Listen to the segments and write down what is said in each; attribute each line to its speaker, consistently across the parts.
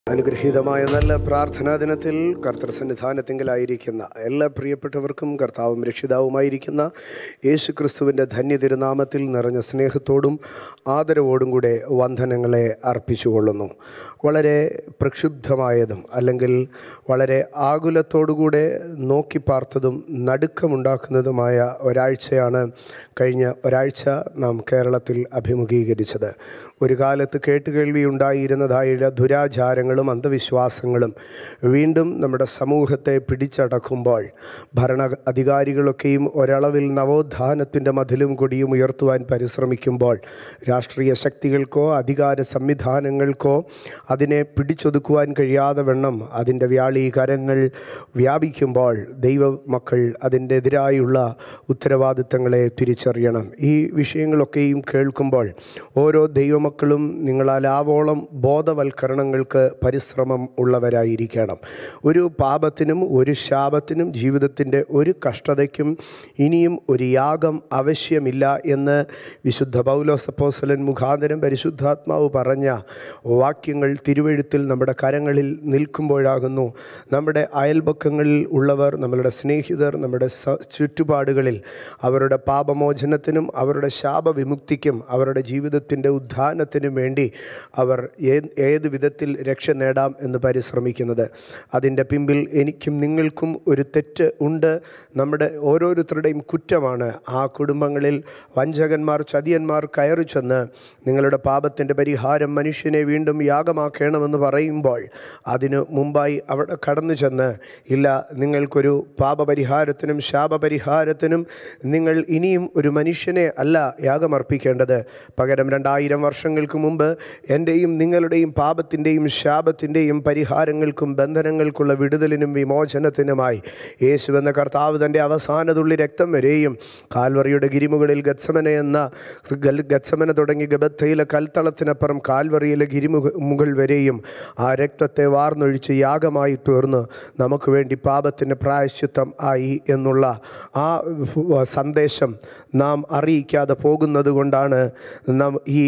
Speaker 1: അനുഗ്രഹീതമായ നല്ല പ്രാർത്ഥനാ ദിനത്തിൽ കർത്തൃ സന്നിധാനത്തിങ്കലായിരിക്കുന്ന എല്ലാ പ്രിയപ്പെട്ടവർക്കും കർത്താവും രക്ഷിതാവുമായിരിക്കുന്ന യേശു ക്രിസ്തുവിൻ്റെ ധന്യ തിരുനാമത്തിൽ നിറഞ്ഞ സ്നേഹത്തോടും ആദരവോടും കൂടെ വന്ദനങ്ങളെ അർപ്പിച്ചുകൊള്ളുന്നു വളരെ പ്രക്ഷുബ്ധമായതും അല്ലെങ്കിൽ വളരെ ആകുലത്തോടുകൂടെ നോക്കി പാർത്തതും നടുക്കമുണ്ടാക്കുന്നതുമായ ഒരാഴ്ചയാണ് കഴിഞ്ഞ ഒരാഴ്ച നാം കേരളത്തിൽ അഭിമുഖീകരിച്ചത് ഒരു കാലത്ത് കേട്ടുകേൾവി ഉണ്ടായിരുന്നതായ ദുരാചാരങ്ങളും അന്ധവിശ്വാസങ്ങളും വീണ്ടും നമ്മുടെ സമൂഹത്തെ പിടിച്ചടക്കുമ്പോൾ ഭരണ അധികാരികളൊക്കെയും ഒരളവിൽ നവോത്ഥാനത്തിൻ്റെ മതിലും കൊടിയും ഉയർത്തുവാൻ പരിശ്രമിക്കുമ്പോൾ രാഷ്ട്രീയ ശക്തികൾക്കോ അധികാര സംവിധാനങ്ങൾക്കോ അതിനെ പിടിച്ചൊതുക്കുവാൻ കഴിയാതെ വണ്ണം അതിൻ്റെ വ്യാളീകരങ്ങൾ വ്യാപിക്കുമ്പോൾ ദൈവമക്കൾ അതിൻ്റെ എതിരായുള്ള ഉത്തരവാദിത്തങ്ങളെ തിരിച്ചറിയണം ഈ വിഷയങ്ങളൊക്കെയും കേൾക്കുമ്പോൾ ഓരോ ദൈവമക്കളും നിങ്ങളാലാവോളം ബോധവൽക്കരണങ്ങൾക്ക് പരിശ്രമം ഉള്ളവരായിരിക്കണം ഒരു പാപത്തിനും ഒരു ശാപത്തിനും ജീവിതത്തിൻ്റെ ഒരു കഷ്ടതയ്ക്കും ഇനിയും ഒരു യാഗം ആവശ്യമില്ല എന്ന് വിശുദ്ധ പൗലോസപ്പോസലൻ മുഖാന്തരം പരിശുദ്ധാത്മാവ് പറഞ്ഞ വാക്യങ്ങൾ തിരുവഴുത്തിൽ നമ്മുടെ കരങ്ങളിൽ നിൽക്കുമ്പോഴാകുന്നു നമ്മുടെ അയൽപക്കങ്ങളിൽ ഉള്ളവർ നമ്മളുടെ സ്നേഹിതർ നമ്മുടെ സ ചുറ്റുപാടുകളിൽ അവരുടെ പാപമോചനത്തിനും അവരുടെ ശാപവിമുക്തിക്കും അവരുടെ ജീവിതത്തിൻ്റെ ഉദ്ധാനത്തിനും വേണ്ടി അവർ ഏ- ഏത് വിധത്തിൽ രക്ഷ നേടാം എന്ന് പരിശ്രമിക്കുന്നത് അതിൻ്റെ പിമ്പിൽ എനിക്കും നിങ്ങൾക്കും ഒരു തെറ്റ് ഉണ്ട് നമ്മുടെ ഓരോരുത്തരുടെയും കുറ്റമാണ് ആ കുടുംബങ്ങളിൽ വഞ്ചകന്മാർ ചതിയന്മാർ കയറി ചെന്ന് നിങ്ങളുടെ പാപത്തിൻ്റെ പരിഹാരം മനുഷ്യനെ വീണ്ടും യാഗമാക്കണമെന്ന് പറയുമ്പോൾ അതിനു മുമ്പായി അവിടെ കടന്നു ചെന്ന് ഇല്ല നിങ്ങൾക്കൊരു പാപപരിഹാരത്തിനും ശാപപരിഹാരത്തിനും നിങ്ങൾ ഇനിയും ഒരു മനുഷ്യനെ അല്ല യാഗമർപ്പിക്കേണ്ടത് പകരം രണ്ടായിരം വർഷങ്ങൾക്ക് മുമ്പ് എൻ്റെയും നിങ്ങളുടെയും പാപത്തിൻ്റെയും ശാപത്തിൻ്റെയും പരിഹാരങ്ങൾക്കും ബന്ധനങ്ങൾക്കുള്ള വിടുതലിനും വിമോചനത്തിനുമായി യേശു എന്ന കർത്താവ് തൻ്റെ അവസാനതുള്ളി രക്തം വരെയും കാൽവറിയുടെ ഗിരിമുകളിൽ ഗത്സമന എന്ന ഗൽ- ഗത്സമന തുടങ്ങി ഗബത്തയിലെ കൽത്തളത്തിനപ്പുറം കാൽവറിയിലെ ഗിരിമുഖ മുകൾ വരെയും ആ രക്തത്തെ വാർന്നൊഴിച്ച് യാഗമായി തീർന്ന് നമുക്ക് വേണ്ടി പാപത്തിൻ്റെ പ്രായശ്ചിത്തം ആയി എന്നുള്ള ആ വ- സന്ദേശം നാം അറിയിക്കാതെ പോകുന്നത് കൊണ്ടാണ് നാം ഈ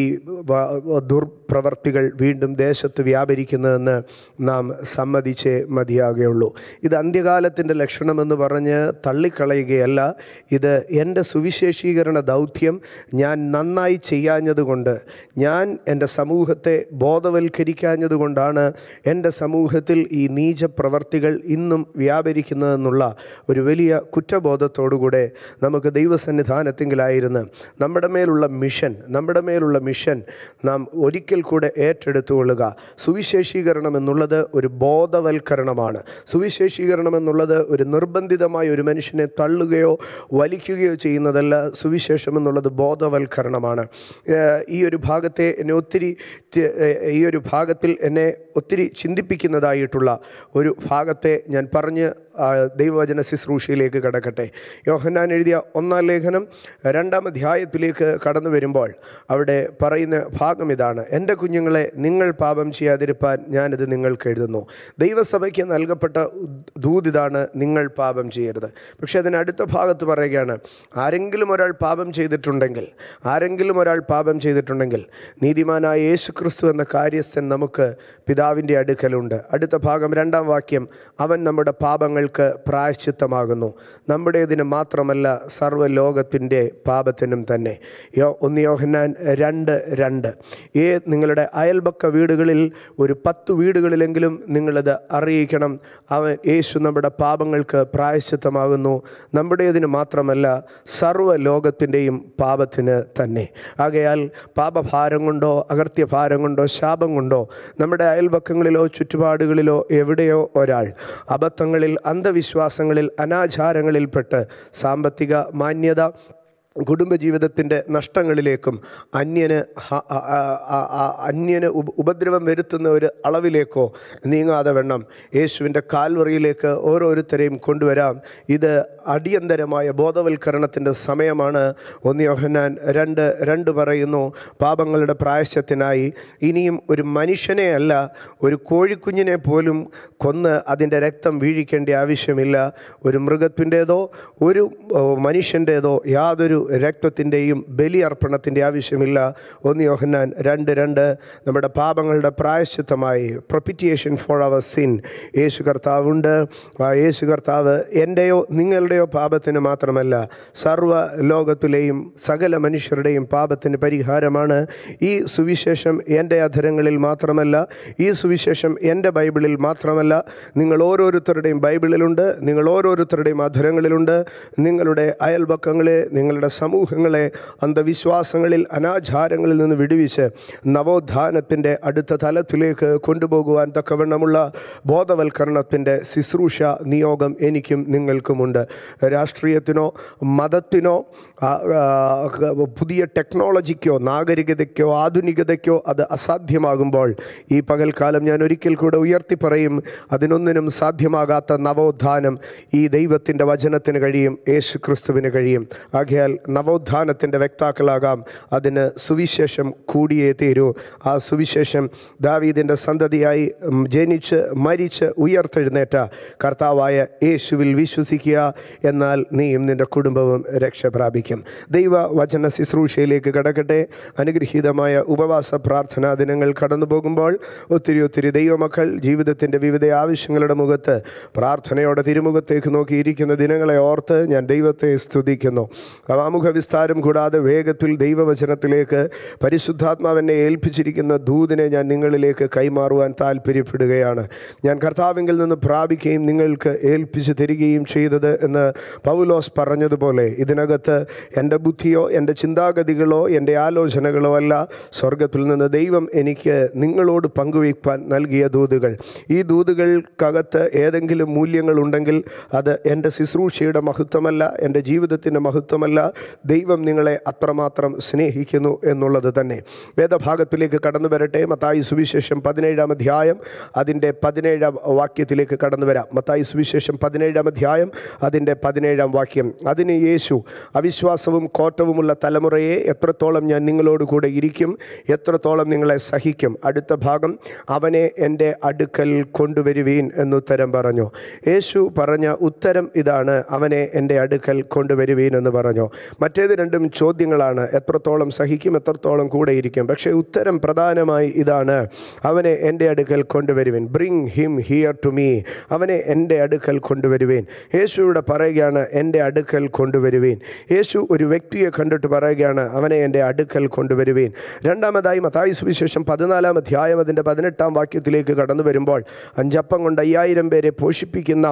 Speaker 1: വ- ദുർപ്രവർത്തികൾ വീണ്ടും ദേശത്ത് വ്യാപരിക്കുന്നതെന്ന് നാം സമ്മതിച്ചേ മതിയാകുകയുള്ളൂ ഇത് അന്ത്യകാലത്തിൻ്റെ ലക്ഷണമെന്ന് പറഞ്ഞ് തള്ളിക്കളയുകയല്ല ഇത് എൻ്റെ സുവിശേഷീകരണ ദൗത്യം ഞാൻ നന്നായി ചെയ്യാഞ്ഞതുകൊണ്ട് ഞാൻ എൻ്റെ സമൂഹത്തെ ബോധവൽക്കരിക്കാഞ്ഞതുകൊണ്ടാണ് എൻ്റെ സമൂഹത്തിൽ ഈ നീച പ്രവർത്തികൾ ഇന്നും വ്യാപരിക്കുന്നതെന്നുള്ള ഒരു വലിയ കുറ്റബോധത്തോടുകൂടെ നമുക്ക് ദൈവസന്നിധാനത്തെങ്കിലായിരുന്ന് നമ്മുടെ മേലുള്ള മിഷൻ നമ്മുടെ മേലുള്ള മിഷൻ നാം ഒരിക്കൽ കൂടെ ഏറ്റെടുത്തുകൊള്ളുക സുവിശേഷീകരണം എന്നുള്ളത് ഒരു ബോധവൽക്കരണമാണ് സുവിശേഷീകരണം എന്നുള്ളത് ഒരു നിർബന്ധിതമായ ഒരു മനുഷ്യനെ തള്ളുകയോ വലിക്കുകയോ ചെയ്യുന്നതല്ല സുവിശേഷം എന്നുള്ളത് ബോധവൽക്കരണമാണ് ഏഹ് ഈ ഒരു ഭാഗത്തെ എന്നെ ഒത്തിരി തി- ഏഹ് ഈ ഒരു ഭാഗത്തിൽ എന്നെ ഒത്തിരി ചിന്തിപ്പിക്കുന്നതായിട്ടുള്ള ഒരു ഭാഗത്തെ ഞാൻ പറഞ്ഞ് ആ, ദൈവവചന ശുശ്രൂഷയിലേക്ക് കടക്കട്ടെ യോഹന്നാൻ എഴുതിയ ഒന്നാം ലേഖനം രണ്ടാം അധ്യായത്തിലേക്ക് കടന്നു വരുമ്പോൾ അവിടെ പറയുന്ന ഭാഗം ഇതാണ് എൻ്റെ കുഞ്ഞുങ്ങളെ നിങ്ങൾ പാപം ചെയ്യാതിരിപ്പാൻ ഞാനിത് നിങ്ങൾക്ക് എഴുതുന്നു ദൈവസഭയ്ക്ക് നൽകപ്പെട്ട ദൂത് ഇതാണ് നിങ്ങൾ പാപം ചെയ്യരുത് പക്ഷേ അതിന് അടുത്ത ഭാഗത്ത് പറയുകയാണ് ആരെങ്കിലും ഒരാൾ പാപം ചെയ്തിട്ടുണ്ടെങ്കിൽ ആരെങ്കിലും ഒരാൾ പാപം ചെയ്തിട്ടുണ്ടെങ്കിൽ നീതിമാനായ യേശു ക്രിസ്തു എന്ന കാര്യസ്ഥൻ നമുക്ക് പിതാവിൻ്റെ അടുക്കലുണ്ട് അടുത്ത ഭാഗം രണ്ടാം വാക്യം അവൻ നമ്മുടെ പാപങ്ങൾക്ക് പ്രായശ്ചിത്തമാകുന്നു നമ്മുടേതിന് മാത്രമല്ല സർവ്വലോകത്തിൻ്റെ പാപത്തിനും തന്നെ യോ ഒന്ന് യോഹന്നാൻ രണ്ട് രണ്ട് ഏ നിങ്ങളുടെ അയൽപക്ക വീടുകളിൽ ഒരു പത്ത് വീടുകളിലെങ്കിലും നിങ്ങളിത് അറിയിക്കണം അവൻ യേശു നമ്മുടെ പാപങ്ങൾക്ക് പ്രായശ്ചിത്തമാകുന്നു നമ്മുടേതിന് മാത്രമല്ല സർവ്വ ലോകത്തിൻ്റെയും പാപത്തിന് തന്നെ ആകയാൽ പാപഭാരം കൊണ്ടോ അകർത്യഭാരം കൊണ്ടോ ശാപം കൊണ്ടോ നമ്മുടെ അയൽപക്കങ്ങളിലോ ചുറ്റുപാടുകളിലോ എവിടെയോ ഒരാൾ അബദ്ധങ്ങളിൽ അന്ധവിശ്വാസങ്ങളിൽ അനാചാരങ്ങളിൽപ്പെട്ട് സാമ്പത്തിക മാന്യത കുടുംബജീവിതത്തിൻ്റെ നഷ്ടങ്ങളിലേക്കും അന്യന് ഹ- അ- അ- അ- അ- അന്യന് ഉപ- ഉപദ്രവം വരുത്തുന്ന ഒരു അളവിലേക്കോ നീങ്ങാതെ വേണം യേശുവിൻ്റെ കാൽവറിയിലേക്ക് ഓരോരുത്തരെയും കൊണ്ടുവരാം ഇത് അടിയന്തരമായ ബോധവൽക്കരണത്തിൻ്റെ സമയമാണ് ഒന്ന് യോഹന്നാൻ രണ്ട് രണ്ട് പറയുന്നു പാപങ്ങളുടെ പ്രായശ്ചത്തിനായി ഇനിയും ഒരു മനുഷ്യനെ അല്ല ഒരു കോഴിക്കുഞ്ഞിനെ പോലും കൊന്ന് അതിൻ്റെ രക്തം വീഴിക്കേണ്ട ആവശ്യമില്ല ഒരു മൃഗത്തിൻ്റേതോ ഒരു ഓ, മനുഷ്യൻ്റേതോ യാതൊരു രക്തത്തിൻ്റെയും ബലിയർപ്പണത്തിൻ്റെ ആവശ്യമില്ല ഒന്ന് യോഹന്നാൻ രണ്ട് രണ്ട് നമ്മുടെ പാപങ്ങളുടെ പ്രായശ്ചിത്തമായി പ്രൊപ്പിറ്റിയേഷൻ ഫോർ അവർ സിൻ യേശു കർത്താവുണ്ട് ആ യേശു കർത്താവ് എൻ്റെയോ നിങ്ങളുടെയോ പാപത്തിന് മാത്രമല്ല സർവ്വ ലോകത്തിലെയും സകല മനുഷ്യരുടെയും പാപത്തിന് പരിഹാരമാണ് ഈ സുവിശേഷം എൻ്റെ അധരങ്ങളിൽ മാത്രമല്ല ഈ സുവിശേഷം എൻ്റെ ബൈബിളിൽ മാത്രമല്ല നിങ്ങൾ ഓരോരുത്തരുടെയും ബൈബിളിലുണ്ട് നിങ്ങൾ ഓരോരുത്തരുടെയും അധരങ്ങളിലുണ്ട് നിങ്ങളുടെ അയൽപക്കങ്ങളെ നിങ്ങളുടെ സമൂഹങ്ങളെ അന്ധവിശ്വാസങ്ങളിൽ അനാചാരങ്ങളിൽ നിന്ന് വിടുവിച്ച് നവോത്ഥാനത്തിൻ്റെ അടുത്ത തലത്തിലേക്ക് കൊണ്ടുപോകുവാൻ തക്കവണ്ണമുള്ള ബോധവൽക്കരണത്തിൻ്റെ ശുശ്രൂഷ നിയോഗം എനിക്കും നിങ്ങൾക്കുമുണ്ട് രാഷ്ട്രീയത്തിനോ മതത്തിനോ ആ, ആ, പുതിയ ടെക്നോളജിക്കോ നാഗരികതയ്ക്കോ ആധുനികതയ്ക്കോ അത് അസാധ്യമാകുമ്പോൾ ഈ പകൽക്കാലം ഞാൻ ഒരിക്കൽ കൂടെ ഉയർത്തി പറയും അതിനൊന്നിനും സാധ്യമാകാത്ത നവോത്ഥാനം ഈ ദൈവത്തിൻ്റെ വചനത്തിന് കഴിയും യേശു ക്രിസ്തുവിന് കഴിയും ആകയാൽ നവോത്ഥാനത്തിൻ്റെ വ്യക്താക്കളാകാം അതിന് സുവിശേഷം കൂടിയേ തീരൂ ആ സുവിശേഷം ദാവീദിൻ്റെ സന്തതിയായി ഉം, ജനിച്ച് മരിച്ച് ഉയർത്തെഴുന്നേറ്റ കർത്താവായ യേശുവിൽ വിശ്വസിക്കുക എന്നാൽ നീയും നിൻ്റെ കുടുംബവും രക്ഷ പ്രാപിക്കും ദൈവ വചന ശുശ്രൂഷയിലേക്ക് കടക്കട്ടെ അനുഗ്രഹീതമായ ഉപവാസ പ്രാർത്ഥനാ ദിനങ്ങൾ കടന്നു പോകുമ്പോൾ ഒത്തിരി ഒത്തിരി ദൈവമക്കൾ ജീവിതത്തിൻ്റെ വിവിധ ആവശ്യങ്ങളുടെ മുഖത്ത് പ്രാർത്ഥനയോടെ തിരുമുഖത്തേക്ക് നോക്കിയിരിക്കുന്ന ദിനങ്ങളെ ഓർത്ത് ഞാൻ ദൈവത്തെ സ്തുതിക്കുന്നു ആമുഖ വിസ്താരം കൂടാതെ വേഗത്തിൽ ദൈവവചനത്തിലേക്ക് പരിശുദ്ധാത്മാവെന്നെ ഏൽപ്പിച്ചിരിക്കുന്ന ദൂതിനെ ഞാൻ നിങ്ങളിലേക്ക് കൈമാറുവാൻ താല്പര്യപ്പെടുകയാണ് ഞാൻ കർത്താവിങ്കിൽ നിന്ന് പ്രാപിക്കുകയും നിങ്ങൾക്ക് ഏൽപ്പിച്ച് തരികയും ചെയ്തത് എന്ന് പൗലോസ് പറഞ്ഞതുപോലെ ഇതിനകത്ത് എൻ്റെ ബുദ്ധിയോ എൻ്റെ ചിന്താഗതികളോ എൻ്റെ ആലോചനകളോ അല്ല സ്വർഗത്തിൽ നിന്ന് ദൈവം എനിക്ക് നിങ്ങളോട് പങ്കുവയ്ക്കാൻ നൽകിയ ദൂതുകൾ ഈ ദൂതുകൾക്കകത്ത് ഏതെങ്കിലും മൂല്യങ്ങളുണ്ടെങ്കിൽ അത് എൻ്റെ ശുശ്രൂഷയുടെ മഹത്വമല്ല എൻ്റെ ജീവിതത്തിൻ്റെ മഹത്വമല്ല ദൈവം നിങ്ങളെ അത്രമാത്രം സ്നേഹിക്കുന്നു എന്നുള്ളത് തന്നെ വേദഭാഗത്തിലേക്ക് കടന്നു വരട്ടെ മത്തായി സുവിശേഷം പതിനേഴാം അധ്യായം അതിൻ്റെ പതിനേഴാം വാക്യത്തിലേക്ക് കടന്നു വരാം മത്തായി സുവിശേഷം പതിനേഴാം അധ്യായം അതിൻ്റെ പതിനേഴാം വാക്യം അതിന് യേശു അവിശ്വാസവും കോട്ടവുമുള്ള തലമുറയെ എത്രത്തോളം ഞാൻ നിങ്ങളോട് കൂടെ ഇരിക്കും എത്രത്തോളം നിങ്ങളെ സഹിക്കും അടുത്ത ഭാഗം അവനെ എൻ്റെ അടുക്കൽ കൊണ്ടുവരുവീൻ എന്നുത്തരം പറഞ്ഞു യേശു പറഞ്ഞ ഉത്തരം ഇതാണ് അവനെ എൻ്റെ അടുക്കൽ കൊണ്ടുവരുവീൻ എന്ന് പറഞ്ഞു മറ്റേത് രണ്ടും ചോദ്യങ്ങളാണ് എത്രത്തോളം സഹിക്കും എത്രത്തോളം കൂടെ ഇരിക്കും പക്ഷേ ഉത്തരം പ്രധാനമായി ഇതാണ് അവനെ എൻ്റെ അടുക്കൽ കൊണ്ടുവരുവിൻ bring him here to me അവനെ എൻ്റെ അടുക്കൽ കൊണ്ടുവരുവേൻ യേശു ഇവിടെ പറയുകയാണ് എൻ്റെ അടുക്കൽ കൊണ്ടുവരുവേൻ യേശു ഒരു വ്യക്തിയെ കണ്ടിട്ട് പറയുകയാണ് അവനെ എൻ്റെ അടുക്കൽ കൊണ്ടുവരുവേൻ രണ്ടാമതായി മത്തായി സുവിശേഷം പതിനാലാം അധ്യായം അതിൻ്റെ പതിനെട്ടാം വാക്യത്തിലേക്ക് കടന്നു വരുമ്പോൾ അഞ്ചപ്പം കൊണ്ട് അയ്യായിരം പേരെ പോഷിപ്പിക്കുന്ന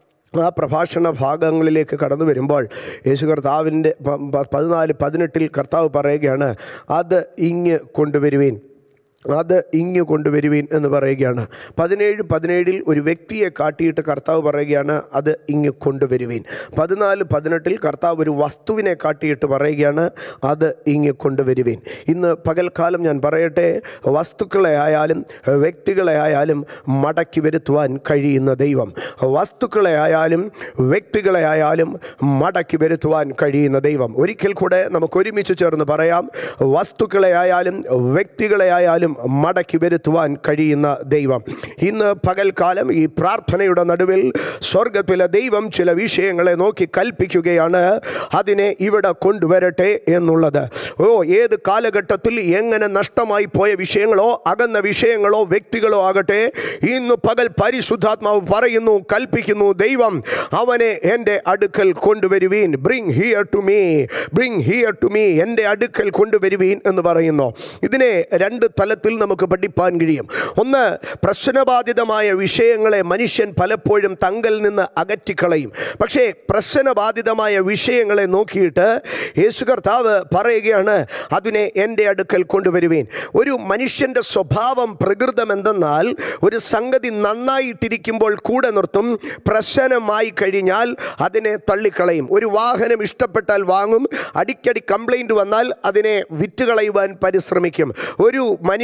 Speaker 1: ആ പ്രഭാഷണ ഭാഗങ്ങളിലേക്ക് കടന്നു വരുമ്പോൾ യേശു കർത്താവിൻ്റെ പ- പ- പതിനാല് പതിനെട്ടിൽ കർത്താവ് പറയുകയാണ് അത് ഇങ്ങ് കൊണ്ടുവരുവീൻ അത് ഇങ്ങ് കൊണ്ടുവരുവീൻ എന്ന് പറയുകയാണ് പതിനേഴ് പതിനേഴിൽ ഒരു വ്യക്തിയെ കാട്ടിയിട്ട് കർത്താവ് പറയുകയാണ് അത് ഇങ്ങ് കൊണ്ടുവരുവീൻ പതിനാല് പതിനെട്ടിൽ കർത്താവ് ഒരു വസ്തുവിനെ കാട്ടിയിട്ട് പറയുകയാണ് അത് ഇങ്ങ് കൊണ്ടുവരുവീൻ ഇന്ന് പകൽക്കാലം ഞാൻ പറയട്ടെ വസ്തുക്കളെ ആയാലും വ്യക്തികളെ ആയാലും മടക്കി വരുത്തുവാൻ കഴിയുന്ന ദൈവം വസ്തുക്കളെ ആയാലും വ്യക്തികളെ ആയാലും മടക്കി വരുത്തുവാൻ കഴിയുന്ന ദൈവം ഒരിക്കൽ കൂടെ നമുക്ക് ഒരുമിച്ച് ചേർന്ന് പറയാം വസ്തുക്കളെ ആയാലും വ്യക്തികളെ ആയാലും മടക്കി വരുത്തുവാൻ കഴിയുന്ന ദൈവം ഇന്ന് പകൽക്കാലം ഈ പ്രാർത്ഥനയുടെ നടുവിൽ സ്വർഗത്തിലെ ദൈവം ചില വിഷയങ്ങളെ നോക്കി കൽപ്പിക്കുകയാണ് അതിനെ ഇവിടെ കൊണ്ടുവരട്ടെ എന്നുള്ളത് ഓ ഏത് കാലഘട്ടത്തിൽ എങ്ങനെ നഷ്ടമായി പോയ വിഷയങ്ങളോ അകന്ന വിഷയങ്ങളോ വ്യക്തികളോ ആകട്ടെ ഇന്ന് പകൽ പരിശുദ്ധാത്മാവ് പറയുന്നു കൽപ്പിക്കുന്നു ദൈവം അവനെ എൻ്റെ അടുക്കൽ കൊണ്ടുവരുവീൻ bring here to me bring here to me എൻ്റെ അടുക്കൽ കൊണ്ടുവരുവീൻ എന്ന് പറയുന്നു ഇതിനെ രണ്ട് തലത്തിൽ നമുക്ക് പഠിപ്പാൻ കഴിയും ഒന്ന് പ്രശ്നബാധിതമായ വിഷയങ്ങളെ മനുഷ്യൻ പലപ്പോഴും തങ്കൽ നിന്ന് അകറ്റിക്കളയും പക്ഷേ പ്രശ്നബാധിതമായ വിഷയങ്ങളെ നോക്കിയിട്ട് യേശു കർത്താവ് പറയുകയാണ് അതിനെ എൻ്റെ അടുക്കൽ കൊണ്ടുവരുവീൻ ഒരു മനുഷ്യൻ്റെ സ്വഭാവം പ്രകൃതം എന്തെന്നാൽ ഒരു സംഗതി നന്നായിട്ടിരിക്കുമ്പോൾ കൂടെ നിർത്തും പ്രശ്നമായി കഴിഞ്ഞാൽ അതിനെ തള്ളിക്കളയും ഒരു വാഹനം ഇഷ്ടപ്പെട്ടാൽ വാങ്ങും അടിക്കടി കംപ്ലൈൻറ്റ് വന്നാൽ അതിനെ വിറ്റുകളയുവാൻ പരിശ്രമിക്കും ഒരു മനുഷ്യ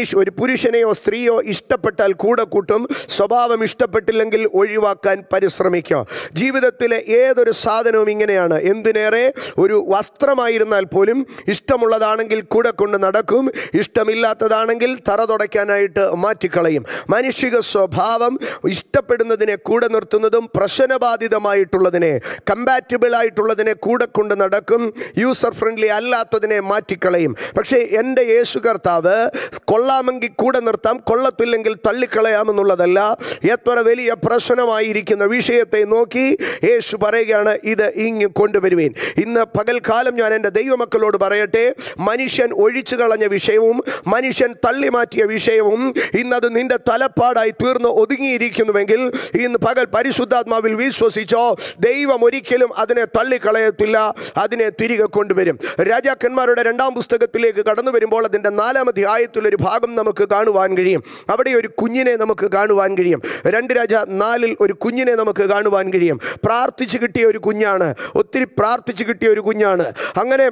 Speaker 1: മനുഷ്യ ഒരു പുരുഷനെയോ സ്ത്രീയോ ഇഷ്ടപ്പെട്ടാൽ കൂടെ കൂട്ടും സ്വഭാവം ഇഷ്ടപ്പെട്ടില്ലെങ്കിൽ ഒഴിവാക്കാൻ പരിശ്രമിക്കുക ജീവിതത്തിലെ ഏതൊരു സാധനവും ഇങ്ങനെയാണ് എന്തിനേറെ ഒരു വസ്ത്രമായിരുന്നാൽ പോലും ഇഷ്ടമുള്ളതാണെങ്കിൽ കൂടെ കൊണ്ട് നടക്കും ഇഷ്ടമില്ലാത്തതാണെങ്കിൽ തറ തുടയ്ക്കാനായിട്ട് മാറ്റിക്കളയും മാനുഷിക സ്വഭാവം ഇഷ്ടപ്പെടുന്നതിനെ കൂടെ നിർത്തുന്നതും പ്രശ്നബാധിതമായിട്ടുള്ളതിനെ കമ്പാറ്റബിൾ ആയിട്ടുള്ളതിനെ കൂടെ കൊണ്ട് നടക്കും യൂസർ ഫ്രണ്ട്ലി അല്ലാത്തതിനെ മാറ്റിക്കളയും പക്ഷേ എൻ്റെ യേശു കർത്താവ് കൊള്ളാമെങ്കിൽ കൂടെ നിർത്താം കൊള്ളത്തില്ലെങ്കിൽ തള്ളിക്കളയാമെന്നുള്ളതല്ല എത്ര വലിയ പ്രശ്നമായിരിക്കുന്ന വിഷയത്തെ നോക്കി യേശു പറയുകയാണ് ഇത് ഇങ്ങ് കൊണ്ടുവരുവേൻ ഇന്ന് പകൽക്കാലം ഞാൻ എൻ്റെ ദൈവമക്കളോട് പറയട്ടെ മനുഷ്യൻ ഒഴിച്ചു കളഞ്ഞ വിഷയവും മനുഷ്യൻ തള്ളി മാറ്റിയ വിഷയവും ഇന്നത് നിന്റെ തലപ്പാടായി തീർന്ന് ഒതുങ്ങിയിരിക്കുന്നുവെങ്കിൽ ഇന്ന് പകൽ പരിശുദ്ധാത്മാവിൽ വിശ്വസിച്ചോ ദൈവം ഒരിക്കലും അതിനെ തള്ളിക്കളയത്തില്ല അതിനെ തിരികെ കൊണ്ടുവരും രാജാക്കന്മാരുടെ രണ്ടാം പുസ്തകത്തിലേക്ക് കടന്നു വരുമ്പോൾ അതിൻ്റെ നാലാം അധ്യായത്തിലൊരു ഭാഗം നമുക്ക് കാണുവാൻ കഴിയും അവിടെ ഒരു കുഞ്ഞിനെ നമുക്ക് കാണുവാൻ കഴിയും രണ്ട് രാജ നാലിൽ ഒരു കുഞ്ഞിനെ നമുക്ക് കാണുവാൻ കഴിയും പ്രാർത്ഥിച്ച് കിട്ടിയ ഒരു കുഞ്ഞാണ് ഒത്തിരി പ്രാർത്ഥിച്ച് കിട്ടിയ ഒരു കുഞ്ഞാണ് അങ്ങനെ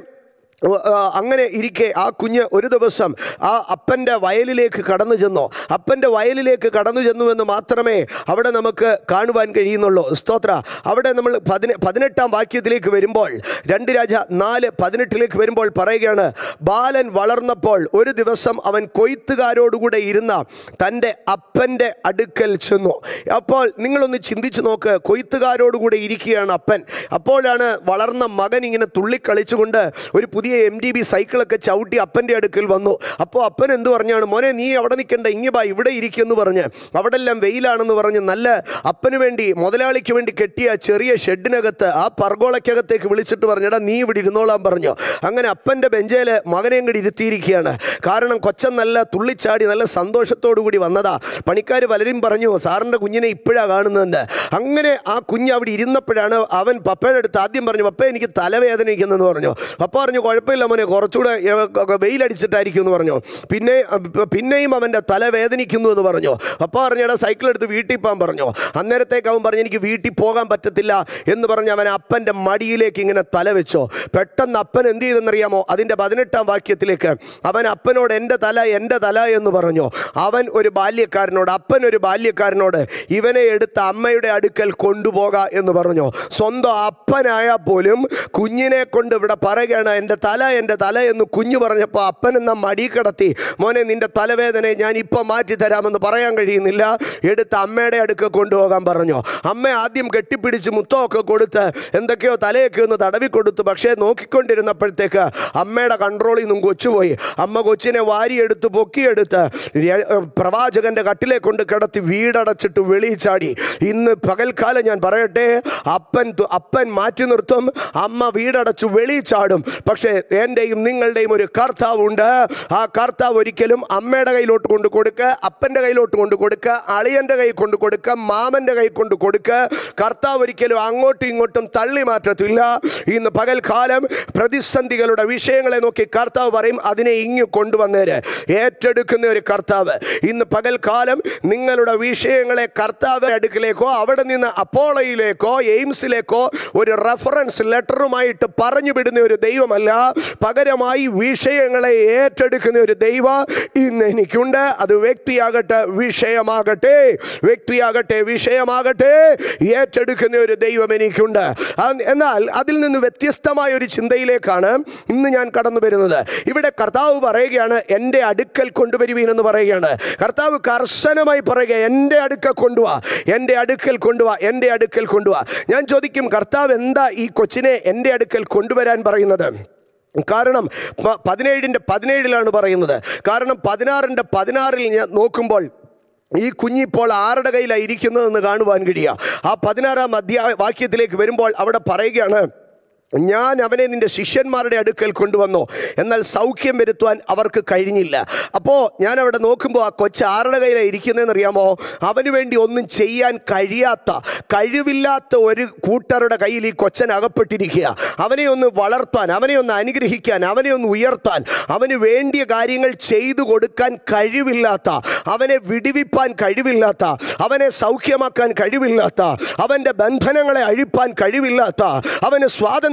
Speaker 1: ആ, അങ്ങനെ ഇരിക്കെ ആ കുഞ്ഞ് ഒരു ദിവസം ആ അപ്പൻ്റെ വയലിലേക്ക് കടന്നു ചെന്നോ അപ്പൻ്റെ വയലിലേക്ക് കടന്നു ചെന്നുവെന്ന് മാത്രമേ അവിടെ നമുക്ക് കാണുവാൻ കഴിയുന്നുള്ളൂ സ്തോത്ര അവിടെ നമ്മൾ പതിനെ പതിനെട്ടാം വാക്യത്തിലേക്ക് വരുമ്പോൾ രണ്ട് രാജ നാല് പതിനെട്ടിലേക്ക് വരുമ്പോൾ പറയുകയാണ് ബാലൻ വളർന്നപ്പോൾ ഒരു ദിവസം അവൻ കൊയ്ത്തുകാരോടുകൂടെ ഇരുന്ന തൻ്റെ അപ്പൻ്റെ അടുക്കൽ ചെന്നു അപ്പോൾ നിങ്ങളൊന്ന് ചിന്തിച്ച് നോക്ക് കൊയ്ത്തുകാരോടുകൂടെ ഇരിക്കുകയാണ് അപ്പൻ അപ്പോഴാണ് വളർന്ന മകൻ ഇങ്ങനെ തുള്ളിക്കളിച്ചുകൊണ്ട് ഒരു പുതിയ എം ഡി ബി സൈക്കിളൊക്കെ ചവിട്ടി അപ്പൻ്റെ അടുക്കൽ വന്നു അപ്പോൾ അപ്പൻ എന്ത് പറഞ്ഞാണ് മോനെ നീ അവിടെ നിൽക്കണ്ട ഇങ്ങ് ബാ ഇവിടെ ഇരിക്കുമെന്ന് പറഞ്ഞ് അവിടെ എല്ലാം വെയിലാണെന്ന് പറഞ്ഞ് നല്ല അപ്പന് വേണ്ടി മുതലാളിക്ക് വേണ്ടി കെട്ടിയ ചെറിയ ഷെഡിനകത്ത് ആ പർഗോളയ്ക്കകത്തേക്ക് വിളിച്ചിട്ട് പറഞ്ഞടാ നീ ഇവിടെ ഇരുന്നോളാൻ പറഞ്ഞു അങ്ങനെ അപ്പൻ്റെ ബെഞ്ചേൽ മകനെ അങ്ങോട്ട് ഇരുത്തിയിരിക്കുകയാണ് കാരണം കൊച്ചൻ നല്ല തുള്ളിച്ചാടി നല്ല സന്തോഷത്തോടു കൂടി വന്നതാ പണിക്കാർ പലരും പറഞ്ഞു സാറിൻ്റെ കുഞ്ഞിനെ ഇപ്പോഴാണ് കാണുന്നുണ്ട് അങ്ങനെ ആ കുഞ്ഞ് അവിടെ ഇരുന്നപ്പോഴാണ് അവൻ പപ്പയുടെ അടുത്ത് ആദ്യം പറഞ്ഞു പപ്പ എനിക്ക് തലവേദനിക്കുന്നെന്ന് പറഞ്ഞു പപ്പ പറഞ്ഞു കുഴപ്പമില്ല മോനെ കുറച്ചുകൂടെ ഏ, ക- വെയിലടിച്ചിട്ടായിരിക്കും എന്ന് പറഞ്ഞു പിന്നെ അഹ് പിന്നെയും അവൻ്റെ തല വേദനിക്കുന്നു എന്ന് പറഞ്ഞു പപ്പ പറഞ്ഞടാ സൈക്കിൾ എടുത്ത് വീട്ടിൽ പോകാൻ പറഞ്ഞു അന്നേരത്തേക്ക് അവൻ പറഞ്ഞു എനിക്ക് വീട്ടിൽ പോകാൻ പറ്റത്തില്ല എന്ന് പറഞ്ഞ് അവൻ അപ്പൻ്റെ മടിയിലേക്ക് ഇങ്ങനെ തല വെച്ചോ പെട്ടെന്ന് അപ്പൻ എന്ത് ചെയ്തെന്നറിയാമോ അതിൻ്റെ പതിനെട്ടാം വാക്യത്തിലേക്ക് അവൻ അപ്പനോട് എൻ്റെ തല എൻ്റെ തല എന്ന് പറഞ്ഞു അവൻ ഒരു ബാല്യക്കാരനോട് അപ്പൻ ഒരു ബാല്യക്കാരനോട് ഇവനെ എടുത്ത് അമ്മയുടെ അടുക്കൽ കൊണ്ടുപോക എന്ന് പറഞ്ഞു സ്വന്തം അപ്പനായാൽ പോലും കുഞ്ഞിനെ കൊണ്ട് ഇവിടെ പറയുകയാണ് എൻ്റെ തല എൻ്റെ തല എന്ന് കുഞ്ഞു പറഞ്ഞപ്പോൾ അപ്പൻ എന്ന മടി കിടത്തി മോനെ നിൻ്റെ തലവേദനയെ ഞാൻ ഇപ്പോൾ മാറ്റി തരാമെന്ന് പറയാൻ കഴിയുന്നില്ല എടുത്ത് അമ്മയുടെ അടുക്ക കൊണ്ടുപോകാൻ പറഞ്ഞു അമ്മ ആദ്യം കെട്ടിപ്പിടിച്ച് മുത്തമൊക്കെ കൊടുത്ത് എന്തൊക്കെയോ തലയൊക്കെ ഒന്ന് തടവി കൊടുത്തു പക്ഷേ നോക്കിക്കൊണ്ടിരുന്നപ്പോഴത്തേക്ക് അമ്മയുടെ കൺട്രോളിൽ നിന്നും കൊച്ചുപോയി അമ്മ കൊച്ചിനെ വാരിയെടുത്ത് പൊക്കിയെടുത്ത് ര- പ്രവാചകന്റെ കട്ടിലെ കൊണ്ട് കിടത്തി വീടടച്ചിട്ട് വെളിയിൽ ചാടി ഇന്ന് പകൽക്കാലം ഞാൻ പറയട്ടെ അപ്പൻ തു- അപ്പൻ മാറ്റി നിർത്തും അമ്മ വീടടച്ചു വെളിയിൽ ചാടും പക്ഷേ എൻ്റെയും നിങ്ങളുടെയും ഒരു കർത്താവുണ്ട് ആ കർത്താവ് ഒരിക്കലും അമ്മയുടെ കയ്യിലോട്ട് കൊണ്ട് കൊടുക്കുക അപ്പൻ്റെ കയ്യിലോട്ട് കൊണ്ട് കൊടുക്കുക അളിയൻ്റെ കൈ കൊണ്ട് കൊടുക്കുക മാമൻ്റെ കൈ കൊണ്ട് കൊടുക്കുക കർത്താവ് ഒരിക്കലും അങ്ങോട്ടും ഇങ്ങോട്ടും തള്ളി മാറ്റത്തില്ല ഇന്ന് പകൽക്കാലം പ്രതിസന്ധികളുടെ വിഷയങ്ങളെ നോക്കി കർത്താവ് പറയും അതിനെ ഇങ്ങ് കൊണ്ടുവന്നേര് ഏറ്റെടുക്കുന്ന ഒരു കർത്താവ് ഇന്ന് പകൽക്കാലം നിങ്ങളുടെ വിഷയങ്ങളെ കർത്താവ് അടുക്കിലേക്കോ അവിടെ നിന്ന് അപ്പോളയിലേക്കോ എയിംസിലേക്കോ ഒരു റെഫറൻസ് ലെറ്ററുമായിട്ട് പറഞ്ഞു വിടുന്ന ഒരു ദൈവമല്ല പകരമായി വിഷയങ്ങളെ ഏറ്റെടുക്കുന്ന ഒരു ദൈവ ഇന്ന് എനിക്കുണ്ട് അത് വ്യക്തിയാകട്ടെ വിഷയമാകട്ടെ വ്യക്തിയാകട്ടെ വിഷയമാകട്ടെ ഏറ്റെടുക്കുന്ന ഒരു ദൈവം എനിക്കുണ്ട് അത് എന്നാൽ അതിൽ നിന്ന് വ്യത്യസ്തമായ ഒരു ചിന്തയിലേക്കാണ് ഇന്ന് ഞാൻ കടന്നു വരുന്നത് ഇവിടെ കർത്താവ് പറയുകയാണ് എൻ്റെ അടുക്കൽ കൊണ്ടുവരുവീൻ എന്ന് പറയുകയാണ് കർത്താവ് കർശനമായി പറയുക എൻ്റെ അടുക്കൽ കൊണ്ടുവാ എൻ്റെ അടുക്കൽ കൊണ്ടുവാ എൻ്റെ അടുക്കൽ കൊണ്ടുവാ ഞാൻ ചോദിക്കും കർത്താവ് എന്താ ഈ കൊച്ചിനെ എൻ്റെ അടുക്കൽ കൊണ്ടുവരാൻ പറയുന്നത് കാരണം പ- പതിനേഴിൻ്റെ പതിനേഴിലാണ് പറയുന്നത് കാരണം പതിനാറിൻ്റെ പതിനാറിൽ ഞാൻ നോക്കുമ്പോൾ ഈ കുഞ്ഞിപ്പോൾ ആരുടെ കയ്യിലാണ് ഇരിക്കുന്നതെന്ന് കാണുവാൻ കഴിയുക ആ പതിനാറാം അധ്യായ വാക്യത്തിലേക്ക് വരുമ്പോൾ അവിടെ പറയുകയാണ് ഞാൻ അവനെ നിന്റെ ശിഷ്യന്മാരുടെ അടുക്കൽ കൊണ്ടുവന്നു എന്നാൽ സൗഖ്യം വരുത്തുവാൻ അവർക്ക് കഴിഞ്ഞില്ല അപ്പോൾ ഞാൻ അവിടെ നോക്കുമ്പോൾ ആ കൊച്ച് ആരുടെ കയ്യിലാണ് ഇരിക്കുന്നതെന്ന് അറിയാമോ അവന് വേണ്ടി ഒന്നും ചെയ്യാൻ കഴിയാത്ത കഴിവില്ലാത്ത ഒരു കൂട്ടരുടെ കയ്യിൽ ഈ കൊച്ചൻ അകപ്പെട്ടിരിക്കുക അവനെ ഒന്ന് വളർത്താൻ അവനെ ഒന്ന് അനുഗ്രഹിക്കാൻ അവനെ ഒന്ന് ഉയർത്താൻ അവന് വേണ്ടിയ കാര്യങ്ങൾ ചെയ്തു കൊടുക്കാൻ കഴിവില്ലാത്ത അവനെ വിടിവിപ്പാൻ കഴിവില്ലാത്ത അവനെ സൗഖ്യമാക്കാൻ കഴിവില്ലാത്ത അവൻ്റെ ബന്ധനങ്ങളെ അഴിപ്പാൻ കഴിവില്ലാത്ത അവന് സ്വാതന്ത്ര്യം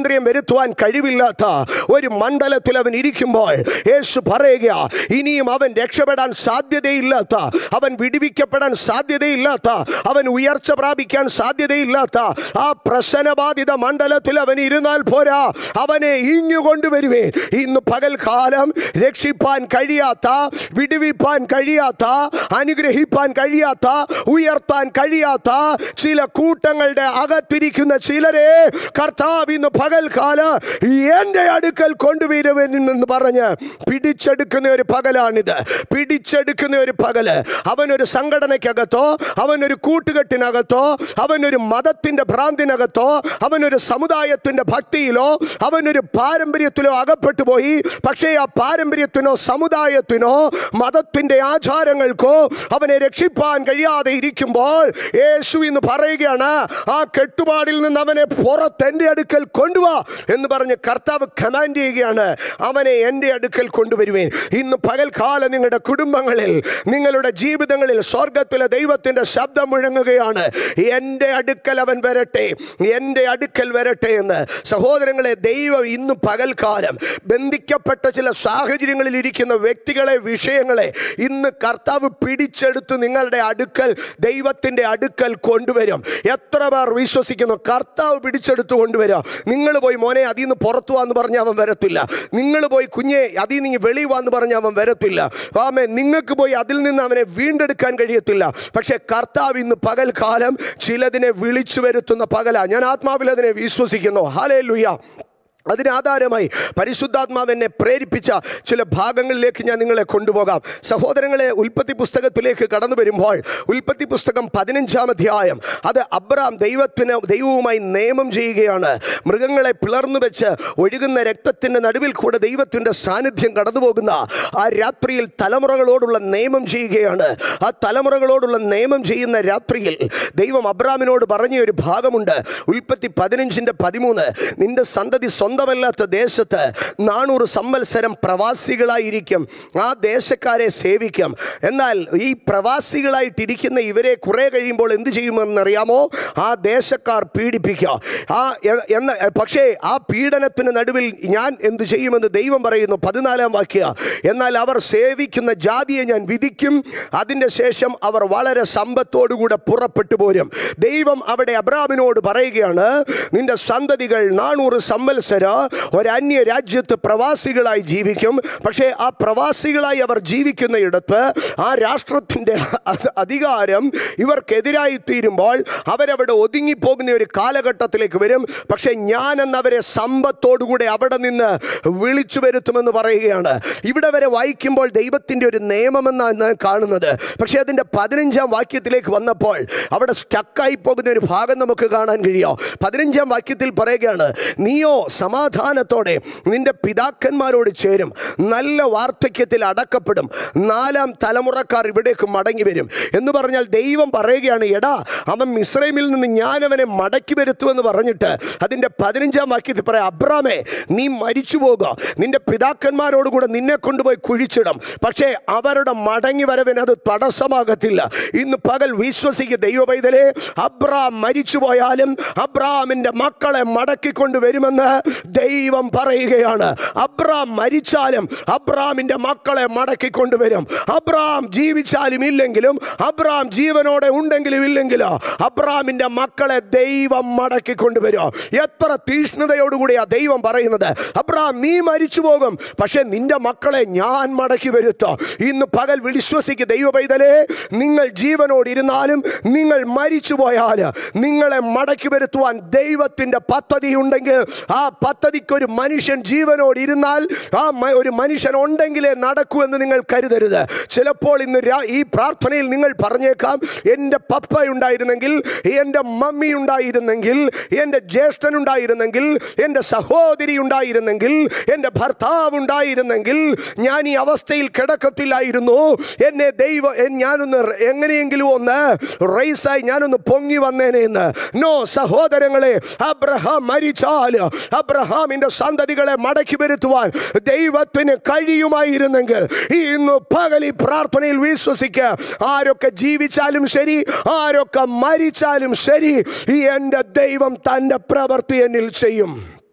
Speaker 1: സ്വാതന്ത്ര്യം വരുത്തുവാൻ കഴിവില്ലാത്ത ഒരു മണ്ഡലത്തിൽ അവൻ ഇരിക്കുമ്പോൾ യേശു പറയുക ഇനിയും അവൻ രക്ഷപ്പെടാൻ സാധ്യതയില്ലാത്ത അവൻ വിടിവിക്കപ്പെടാൻ സാധ്യതയില്ലാത്ത അവൻ ഉയർച്ച പ്രാപിക്കാൻ സാധ്യതയില്ലാത്ത ആ പ്രശ്നബാധിത മണ്ഡലത്തിൽ അവൻ ഇരുന്നാൽ പോരാ അവനെ ഇഞ്ഞു കൊണ്ടുവരുവേ ഇന്ന് പകൽക്കാലം രക്ഷിപ്പാൻ കഴിയാത്ത വിടുവിപ്പാൻ കഴിയാത്ത അനുഗ്രഹിപ്പാൻ കഴിയാത്ത ഉയർത്താൻ കഴിയാത്ത ചില കൂട്ടങ്ങളുടെ അകത്തിരിക്കുന്ന ചിലരെ കർത്താവ് ഇന്ന് പകൽക്കാല എൻ്റെ അടുക്കൽ കൊണ്ടുവരുവെന്ന് പറഞ്ഞ് പിടിച്ചെടുക്കുന്ന ഒരു പകലാണിത് പിടിച്ചെടുക്കുന്ന ഒരു പകല് അവനൊരു സംഘടനയ്ക്കകത്തോ അവനൊരു കൂട്ടുകെട്ടിനകത്തോ അവനൊരു മതത്തിൻ്റെ ഭ്രാന്തിനകത്തോ അവനൊരു സമുദായത്തിൻ്റെ ഭക്തിയിലോ അവനൊരു പാരമ്പര്യത്തിലോ അകപ്പെട്ടു പോയി പക്ഷേ ആ പാരമ്പര്യത്തിനോ സമുദായത്തിനോ മതത്തിൻ്റെ ആചാരങ്ങൾക്കോ അവനെ രക്ഷിപ്പാൻ കഴിയാതെ ഇരിക്കുമ്പോൾ യേശു ഇന്ന് പറയുകയാണ് ആ കെട്ടുപാടിൽ നിന്ന് അവനെ പുറത്ത് എൻ്റെ അടുക്കൽ കൊണ്ടുവാ എന്ന് പറഞ്ഞ് കർത്താവ് കമാൻഡ് ചെയ്യുകയാണ് അവനെ എൻ്റെ അടുക്കൽ കൊണ്ടുവരുവേൻ ഇന്ന് പകൽക്കാലം നിങ്ങളുടെ കുടുംബങ്ങളിൽ നിങ്ങളുടെ ജീവിതങ്ങളിൽ സ്വർഗത്തിലെ ദൈവത്തിൻ്റെ ശബ്ദം മുഴങ്ങുകയാണ് എൻ്റെ അടുക്കൽ അവൻ വരട്ടെ എൻ്റെ അടുക്കൽ വരട്ടെ എന്ന് സഹോദരങ്ങളെ ദൈവം ഇന്ന് പകൽക്കാലം ബന്ധിക്കപ്പെട്ട ചില സാഹചര്യങ്ങളിൽ ഇരിക്കുന്ന വ്യക്തികളെ വിഷയങ്ങളെ ഇന്ന് കർത്താവ് പിടിച്ചെടുത്ത് നിങ്ങളുടെ അടുക്കൽ ദൈവത്തിൻ്റെ അടുക്കൽ കൊണ്ടുവരും എത്ര പേർ വിശ്വസിക്കുന്നു കർത്താവ് പിടിച്ചെടുത്ത് കൊണ്ടുവരാം നിങ്ങൾ പോയി മോനെ അതിൽ നിന്ന് പുറത്തു വാന്ന് പറഞ്ഞാൽ അവൻ വരത്തില്ല നിങ്ങൾ പോയി കുഞ്ഞെ അതിൽ നിന്ന് വെളി വാന്ന് പറഞ്ഞാൽ അവൻ വരത്തില്ല ആമേ നിങ്ങൾക്ക് പോയി അതിൽ നിന്ന് അവനെ വീണ്ടെടുക്കാൻ കഴിയത്തില്ല പക്ഷേ കർത്താവ് ഇന്ന് പകൽക്കാലം ചിലതിനെ വിളിച്ചു വരുത്തുന്ന പകല ഞാൻ ആത്മാവിൽ അതിനെ വിശ്വസിക്കുന്നു ഹാലേ ലുയ്യ അതിനാധാരമായി പരിശുദ്ധാത്മാവ് എന്നെ പ്രേരിപ്പിച്ച ചില ഭാഗങ്ങളിലേക്ക് ഞാൻ നിങ്ങളെ കൊണ്ടുപോകാം സഹോദരങ്ങളെ ഉൽപ്പത്തി പുസ്തകത്തിലേക്ക് കടന്നു വരുമ്പോൾ ഉൽപ്പത്തി പുസ്തകം പതിനഞ്ചാം അധ്യായം അത് അബ്രാം ദൈവത്തിന് ദൈവവുമായി നിയമം ചെയ്യുകയാണ് മൃഗങ്ങളെ പിളർന്നു വെച്ച് ഒഴുകുന്ന രക്തത്തിൻ്റെ നടുവിൽ കൂടെ ദൈവത്തിൻ്റെ സാന്നിധ്യം കടന്നു പോകുന്ന ആ രാത്രിയിൽ തലമുറകളോടുള്ള നിയമം ചെയ്യുകയാണ് ആ തലമുറകളോടുള്ള നിയമം ചെയ്യുന്ന രാത്രിയിൽ ദൈവം അബ്രാമിനോട് പറഞ്ഞ ഒരു ഭാഗമുണ്ട് ഉൽപ്പത്തി പതിനഞ്ചിൻ്റെ പതിമൂന്ന് നിന്റെ സന്തതി സ്വന്തമല്ലാത്ത ദേശത്ത് നാനൂറ് സംവത്സരം പ്രവാസികളായിരിക്കും ആ ദേശക്കാരെ സേവിക്കും എന്നാൽ ഈ പ്രവാസികളായിട്ടിരിക്കുന്ന ഇവരെ കുറെ കഴിയുമ്പോൾ എന്ത് ചെയ്യുമെന്നറിയാമോ ആ ദേശക്കാർ പീഡിപ്പിക്കുക ആ എ- എന്ന പക്ഷേ ആ പീഡനത്തിന് നടുവിൽ ഞാൻ എന്തു ചെയ്യുമെന്ന് ദൈവം പറയുന്നു പതിനാലാം വാക്യ എന്നാൽ അവർ സേവിക്കുന്ന ജാതിയെ ഞാൻ വിധിക്കും അതിൻ്റെ ശേഷം അവർ വളരെ സമ്പത്തോടുകൂടെ പുറപ്പെട്ടു പോരും ദൈവം അവിടെ അബ്രാമിനോട് പറയുകയാണ് നിന്റെ സന്തതികൾ നാനൂറ് സംവത്സര ഒരന്യ രാജ്യത്ത് പ്രവാസികളായി ജീവിക്കും പക്ഷേ ആ പ്രവാസികളായി അവർ ജീവിക്കുന്ന ഇടത്ത് ആ രാഷ്ട്രത്തിൻ്റെ അ- അധികാരം ഇവർക്കെതിരായി തീരുമ്പോൾ അവരവിടെ ഒതുങ്ങിപ്പോകുന്ന ഒരു കാലഘട്ടത്തിലേക്ക് വരും പക്ഷേ ഞാൻ എന്നവരെ സമ്പത്തോടുകൂടെ അവിടെ നിന്ന് വിളിച്ചു വരുത്തുമെന്ന് പറയുകയാണ് ഇവിടെ വരെ വായിക്കുമ്പോൾ ദൈവത്തിൻ്റെ ഒരു നിയമമെന്നാണ് ഞാൻ കാണുന്നത് പക്ഷേ അതിൻ്റെ പതിനഞ്ചാം വാക്യത്തിലേക്ക് വന്നപ്പോൾ അവിടെ സ്റ്റക്കായി പോകുന്ന ഒരു ഭാഗം നമുക്ക് കാണാൻ കഴിയോ പതിനഞ്ചാം വാക്യത്തിൽ പറയുകയാണ് നീയോ സമാധാനത്തോടെ നിന്റെ പിതാക്കന്മാരോട് ചേരും നല്ല വാർദ്ധക്യത്തിൽ അടക്കപ്പെടും നാലാം തലമുറക്കാർ ഇവിടേക്ക് മടങ്ങി വരും എന്ന് പറഞ്ഞാൽ ദൈവം പറയുകയാണ് എടാ അവൻ മിശ്രൈമിൽ നിന്ന് ഞാൻ അവനെ മടക്കി വരുത്തുമെന്ന് പറഞ്ഞിട്ട് അതിൻ്റെ പതിനഞ്ചാം വാക്യത്തിൽ പറയാം അബ്രാമേ നീ മരിച്ചു പോകുക നിന്റെ പിതാക്കന്മാരോട് കൂടെ നിന്നെ കൊണ്ടുപോയി കുഴിച്ചിടും പക്ഷേ അവരുടെ മടങ്ങി വരവിന് അത് തടസ്സമാകത്തില്ല ഇന്ന് പകൽ വിശ്വസിക്കുക ദൈവ പൈതലേ അബ്രാം മരിച്ചു പോയാലും അബ്രാമിൻ്റെ മക്കളെ മടക്കിക്കൊണ്ട് വരുമെന്ന് ദൈവം പറയുകയാണ് അബ്രാം മരിച്ചാലും അബ്രാമിൻ്റെ മക്കളെ മടക്കിക്കൊണ്ടുവരും അബ്രാം ജീവിച്ചാലും ഇല്ലെങ്കിലും അബ്രാം ജീവനോടെ ഉണ്ടെങ്കിലും ഇല്ലെങ്കിലോ അബ്രാമിൻ്റെ മക്കളെ ദൈവം മടക്കിക്കൊണ്ടുവരും എത്ര തീഷ്ണതയോടുകൂടിയാ ദൈവം പറയുന്നത് അബ്രാം നീ മരിച്ചു പോകും പക്ഷെ നിന്റെ മക്കളെ ഞാൻ മടക്കി വരുത്തോ ഇന്ന് പകൽ വിശ്വസിക്ക് ദൈവ പൈതലേ നിങ്ങൾ ജീവനോട് ഇരുന്നാലും നിങ്ങൾ മരിച്ചു പോയാൽ നിങ്ങളെ മടക്കി വരുത്തുവാൻ ദൈവത്തിൻ്റെ പദ്ധതി ഉണ്ടെങ്കിൽ ആ പദ്ധതിക്ക് ഒരു മനുഷ്യൻ ജീവനോട് ഇരുന്നാൽ ആ മ- ഒരു മനുഷ്യൻ ഉണ്ടെങ്കിലേ നടക്കൂ എന്ന് നിങ്ങൾ കരുതരുത് ചിലപ്പോൾ ഇന്ന് രാ- ഈ പ്രാർത്ഥനയിൽ നിങ്ങൾ പറഞ്ഞേക്കാം എൻ്റെ പപ്പ ഉണ്ടായിരുന്നെങ്കിൽ എൻ്റെ മമ്മി ഉണ്ടായിരുന്നെങ്കിൽ എൻ്റെ ജ്യേഷ്ഠൻ ഉണ്ടായിരുന്നെങ്കിൽ എൻ്റെ സഹോദരി ഉണ്ടായിരുന്നെങ്കിൽ എൻ്റെ ഭർത്താവ് ഉണ്ടായിരുന്നെങ്കിൽ ഞാൻ ഈ അവസ്ഥയിൽ കിടക്കത്തില്ലായിരുന്നു എന്നെ ദൈവ എൻ- ഞാനൊന്ന് റെ- എങ്ങനെയെങ്കിലും ഒന്ന് റൈസായി ഞാനൊന്ന് പൊങ്ങി വന്നേനെ എന്ന് നോ സഹോദരങ്ങളെ അബ്രഹാം മരിച്ചാൽ അബ്രഹാമിന്റെ സന്തതികളെ മടക്കി വരുത്തുവാൻ ദൈവത്തിന് കഴിയുമായിരുന്നെങ്കിൽ ഇന്ന് പകൽ ഈ പ്രാർത്ഥനയിൽ വിശ്വസിക്കുക ആരൊക്കെ ജീവിച്ചാലും ശരി ആരൊക്കെ മരിച്ചാലും ശരി ഈ എൻ്റെ ദൈവം തൻ്റെ പ്രവൃത്തി എന്നിൽ ചെയ്യും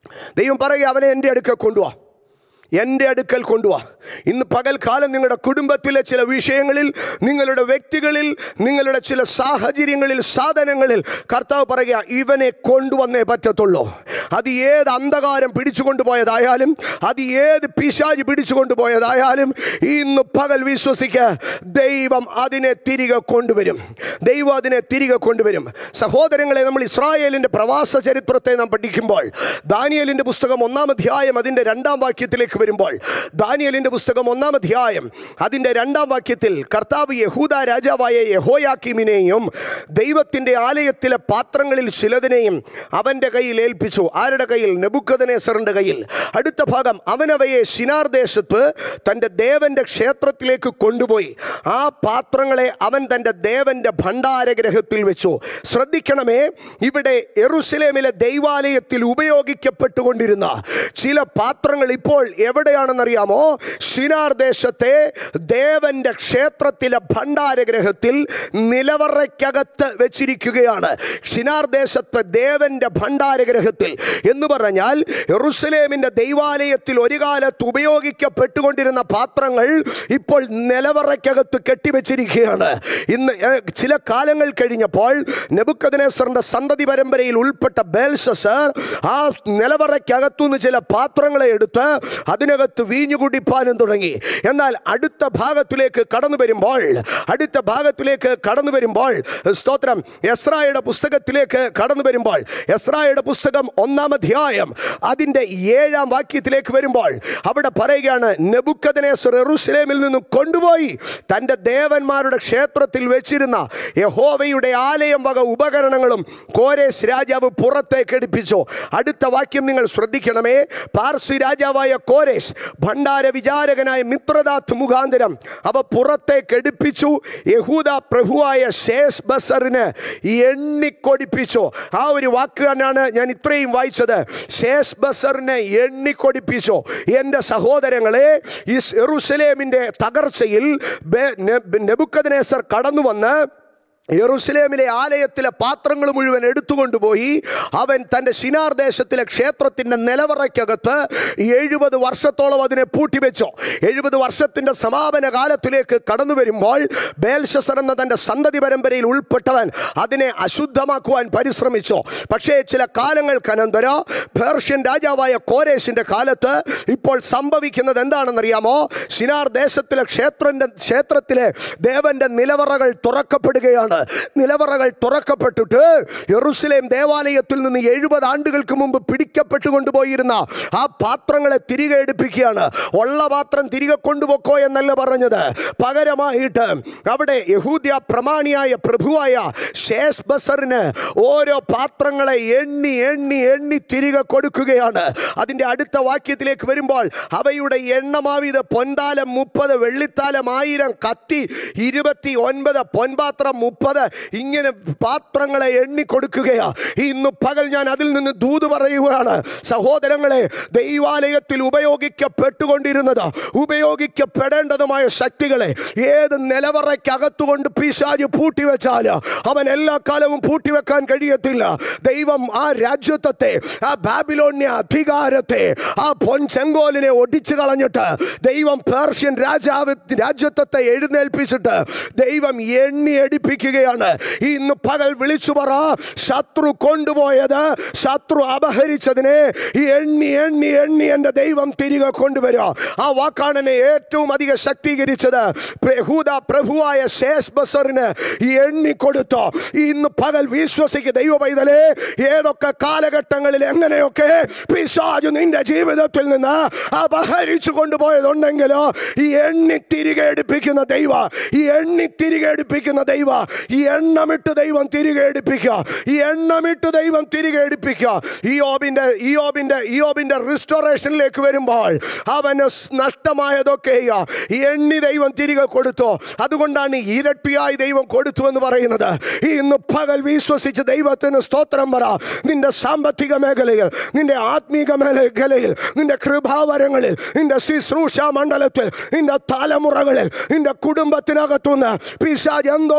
Speaker 1: ദൈവം പറയുക അവനെ എൻ്റെ അടുക്കൽ കൊണ്ടുവാ എൻ്റെ അടുക്കൽ കൊണ്ടുവാ ഇന്ന് പകൽക്കാലം നിങ്ങളുടെ കുടുംബത്തിലെ ചില വിഷയങ്ങളിൽ നിങ്ങളുടെ വ്യക്തികളിൽ നിങ്ങളുടെ ചില സാഹചര്യങ്ങളിൽ സാധനങ്ങളിൽ കർത്താവ് പറയുക ഇവനെ കൊണ്ടുവന്നേ പറ്റത്തുള്ളൂ അത് ഏത് അന്ധകാരം പിടിച്ചുകൊണ്ടുപോയതായാലും അത് ഏത് പിശാജ് പിടിച്ചുകൊണ്ടുപോയതായാലും ഇന്ന് പകൽ വിശ്വസിക്ക ദൈവം അതിനെ തിരികെ കൊണ്ടുവരും ദൈവം അതിനെ തിരികെ കൊണ്ടുവരും സഹോദരങ്ങളെ നമ്മൾ ഇസ്രായേലിൻ്റെ പ്രവാസ ചരിത്രത്തെ നാം പഠിക്കുമ്പോൾ ദാനിയലിൻ്റെ പുസ്തകം ഒന്നാം അധ്യായം അതിൻ്റെ രണ്ടാം വാക്യത്തിലേക്ക് വരുമ്പോൾ ദാനിയലിൻ്റെ പുസ്തകം ഒന്നാം അധ്യായം അതിൻ്റെ രണ്ടാം വാക്യത്തിൽ കർത്താവ് യഹൂദ രാജാവായ യഹോയാക്കിമിനെയും ദൈവത്തിൻ്റെ ആലയത്തിലെ പാത്രങ്ങളിൽ ചിലതിനെയും അവൻ്റെ കയ്യിൽ ഏൽപ്പിച്ചു ആരുടെ കയ്യിൽ നെബുക്കദനേസറിൻ്റെ കയ്യിൽ അടുത്ത ഭാഗം അവനവയെ ശിനാർ ദേശത്ത് തൻ്റെ ദേവൻ്റെ ക്ഷേത്രത്തിലേക്ക് കൊണ്ടുപോയി ആ പാത്രങ്ങളെ അവൻ തൻ്റെ ദേവൻ്റെ ഭണ്ഡാരഗ്രഹത്തിൽ വെച്ചു ശ്രദ്ധിക്കണമേ ഇവിടെ എറുസലേമിലെ ദൈവാലയത്തിൽ ഉപയോഗിക്കപ്പെട്ടുകൊണ്ടിരുന്ന ചില പാത്രങ്ങൾ ഇപ്പോൾ എവിടെയാണെന്നറിയാമോ ഷിനാർ ദേശത്തെ ദേവന്റെ ക്ഷേത്രത്തിലെ ഭണ്ഡാരഗ്രഹത്തിൽ നിലവറയ്ക്കകത്ത് വെച്ചിരിക്കുകയാണ് ഷിനാർ ദേശത്തെ ദേവന്റെ ഭണ്ഡാരഗ്രഹത്തിൽ എന്ന് പറഞ്ഞാൽ യെറുസലേമിന്റെ ദൈവാലയത്തിൽ ഒരു കാലത്ത് ഉപയോഗിക്കപ്പെട്ടുകൊണ്ടിരുന്ന പാത്രങ്ങൾ ഇപ്പോൾ നിലവറയ്ക്കകത്ത് കെട്ടിവെച്ചിരിക്കുകയാണ് ഇന്ന് ഏഹ്, ചില കാലങ്ങൾ കഴിഞ്ഞപ്പോൾ നെബുക്കദനേസറിന്റെ സന്തതി പരമ്പരയിൽ ഉൾപ്പെട്ട ബേൽസസർ ആ നിലവറയ്ക്കകത്തുനിന്ന് ചില പാത്രങ്ങളെ എടുത്ത് അതിനകത്ത് വീഞ്ഞു കുടിപ്പാനും തുടങ്ങി എന്നാൽ അടുത്ത ഭാഗത്തിലേക്ക് കടന്നു വരുമ്പോൾ അടുത്ത ഭാഗത്തിലേക്ക് കടന്നു വരുമ്പോൾ സ്തോത്രം എസ്രായുടെ പുസ്തകത്തിലേക്ക് കടന്നു വരുമ്പോൾ എസ്രായുടെ പുസ്തകം ഒന്നാം അധ്യായം അതിൻ്റെ ഏഴാം വാക്യത്തിലേക്ക് വരുമ്പോൾ അവിടെ പറയുകയാണ് നെബുക്കദനേസർ എറുസലേമിൽ നിന്നും കൊണ്ടുപോയി തൻ്റെ ദേവന്മാരുടെ ക്ഷേത്രത്തിൽ വെച്ചിരുന്ന യഹോവയുടെ ആലയം വക ഉപകരണങ്ങളും കോരേസ് രാജാവ് പുറത്തേക്ക് എടുപ്പിച്ചു അടുത്ത വാക്യം നിങ്ങൾ ശ്രദ്ധിക്കണമേ പാർസി രാജാവായ കോരേസ് ഭണ്ഡാര വിചാരകനായ മിത്രദാത്ത് മുഖാന്തരം അവ പുറത്തേക്ക് എടുപ്പിച്ചു യഹൂദ പ്രഭുവായ ശേഷ് ബസറിന് എണ്ണിക്കൊടിപ്പിച്ചു ആ ഒരു വാക്ക് തന്നെയാണ് ഞാൻ ഇത്രയും വായിച്ചത് ശേഷ് ബസറിനെ എണ്ണിക്കൊടിപ്പിച്ചു എൻ്റെ സഹോദരങ്ങളെ ഈ എറുസലേമിൻ്റെ തകർച്ചയിൽ ബെ- നെ- നെബുക്കദ്നേസർ കടന്നു വന്ന് യെറുസലേമിലെ ആലയത്തിലെ പാത്രങ്ങൾ മുഴുവൻ എടുത്തുകൊണ്ടുപോയി അവൻ തൻ്റെ ശിനാർ ദേശത്തിലെ ക്ഷേത്രത്തിൻ്റെ നിലവറയ്ക്കകത്ത് എഴുപത് വർഷത്തോളം അതിനെ പൂട്ടിവെച്ചു എഴുപത് വർഷത്തിൻ്റെ സമാപന കാലത്തിലേക്ക് കടന്നു വരുമ്പോൾ ബേൽഷസർ എന്ന തൻ്റെ സന്തതി പരമ്പരയിൽ ഉൾപ്പെട്ടവൻ അതിനെ അശുദ്ധമാക്കുവാൻ പരിശ്രമിച്ചു പക്ഷേ ചില കാലങ്ങൾക്കനന്തരം പേർഷ്യൻ രാജാവായ കോരേശിൻ്റെ കാലത്ത് ഇപ്പോൾ സംഭവിക്കുന്നത് എന്താണെന്നറിയാമോ ശിനാർ ദേശത്തിലെ ക്ഷേത്രൻ്റെ ക്ഷേത്രത്തിലെ ദേവന്റെ നിലവറകൾ തുറക്കപ്പെടുകയാണ് നിലവറകൾ തുറക്കപ്പെട്ടിട്ട് യെറുസലേം ദേവാലയത്തിൽ നിന്ന് എഴുപത് ആണ്ടുകൾക്ക് മുമ്പ് പിടിക്കപ്പെട്ടു കൊണ്ടുപോയിരുന്ന ആ പാത്രങ്ങളെ തിരികെ എടുപ്പിക്കുകയാണ് ഉള്ള പാത്രം തിരികെ കൊണ്ടുപോക്കോ എന്നല്ല പറഞ്ഞത് പകരമായിട്ട് അവിടെ യഹൂദ്യ പ്രമാണിയായ പ്രഭുവായ ഷേസ് ബസറിന് ഓരോ പാത്രങ്ങളെ എണ്ണി എണ്ണി എണ്ണി തിരികെ കൊടുക്കുകയാണ് അതിൻ്റെ അടുത്ത വാക്യത്തിലേക്ക് വരുമ്പോൾ അവയുടെ എണ്ണമാവിത് പൊൻതാലം മുപ്പത് വെള്ളിത്താലം ആയിരം കത്തി ഇരുപത്തി ഒൻപത് പൊൻപാത്രം മുപ്പത് ഇങ്ങനെ പാത്രങ്ങളെ എണ്ണി കൊടുക്കുകയാ ഇന്ന് പകൽ ഞാൻ അതിൽ നിന്ന് ദൂത് പറയുകയാണ് സഹോദരങ്ങളെ ദൈവാലയത്തിൽ ഉപയോഗിക്കപ്പെട്ടുകൊണ്ടിരുന്നത് ഉപയോഗിക്കപ്പെടേണ്ടതുമായ ശക്തികളെ ഏത് നിലവറയ്ക്കകത്തുകൊണ്ട് പിശാജ് പൂട്ടിവെച്ചാൽ അവൻ എല്ലാ കാലവും പൂട്ടിവെക്കാൻ കഴിയത്തില്ല ദൈവം ആ രാജ്യത്വത്തെ ആ ബാബിലോണ്യ അധികാരത്തെ ആ പൊൻ ചെങ്കോലിനെ ഒടിച്ചു കളഞ്ഞിട്ട് ദൈവം പേർഷ്യൻ രാജാവ് രാജ്യത്വത്തെ എഴുന്നേൽപ്പിച്ചിട്ട് ദൈവം എണ്ണി എടുപ്പിക്കുകയാണ് ഇന്ന് പകൽ വിളിച്ചു പറ ശത്രു കൊണ്ടുപോയത് ശത്രു അപഹരിച്ചതിനെ എണ്ണി എണ്ണി എണ്ണി എൻ്റെ ദൈവം തിരികെ കൊണ്ടുവരിക ആ വാക്കാണ് എന്നെ ഏറ്റവും അധികം ശക്തീകരിച്ചത് യഹൂദ പ്രഭുവായ ശേഷ് ബസറിന് എണ്ണി കൊടുത്തു ഇന്ന് പകൽ വിശ്വസിക്ക് ദൈവ പൈതലേ ഏതൊക്കെ കാലഘട്ടങ്ങളിൽ എങ്ങനെയൊക്കെ പിശാജ് നിന്റെ ജീവിതത്തിൽ നിന്ന് അപഹരിച്ചു കൊണ്ടുപോയതുണ്ടെങ്കിലോ ഈ എണ്ണി തിരികെ എടുപ്പിക്കുന്ന ദൈവ ഈ എണ്ണി തിരികെ എടുപ്പിക്കുന്ന ദൈവ ഈ എണ്ണമിട്ട് ദൈവം തിരികെ എടുപ്പിക്കുക ഈ എണ്ണമിട്ട് ദൈവം തിരികെ എടുപ്പിക്കുക ഈ ഓബിന്റെ ഈ ഓബിന്റെ ഈ ഓബിന്റെ റിസ്റ്റോറേഷനിലേക്ക് വരുമ്പോൾ അവന് സ് നഷ്ടമായതൊക്കെ ഈ എണ്ണി ദൈവം തിരികെ കൊടുത്തു അതുകൊണ്ടാണ് ഇരട്ടിയായി ദൈവം കൊടുത്തു എന്ന് പറയുന്നത് ഈ ഇന്ന് പകൽ വിശ്വസിച്ച് ദൈവത്തിന് സ്തോത്രം പറ നിന്റെ സാമ്പത്തിക മേഖലയിൽ നിന്റെ ആത്മീക മേഖലയിൽ നിന്റെ കൃപാവരങ്ങളിൽ നിന്റെ ശുശ്രൂഷ മണ്ഡലത്തിൽ നിന്റെ തലമുറകളിൽ നിന്റെ കുടുംബത്തിനകത്തുനിന്ന് പിശാജ് എന്തൊക്കെ നഷ്ട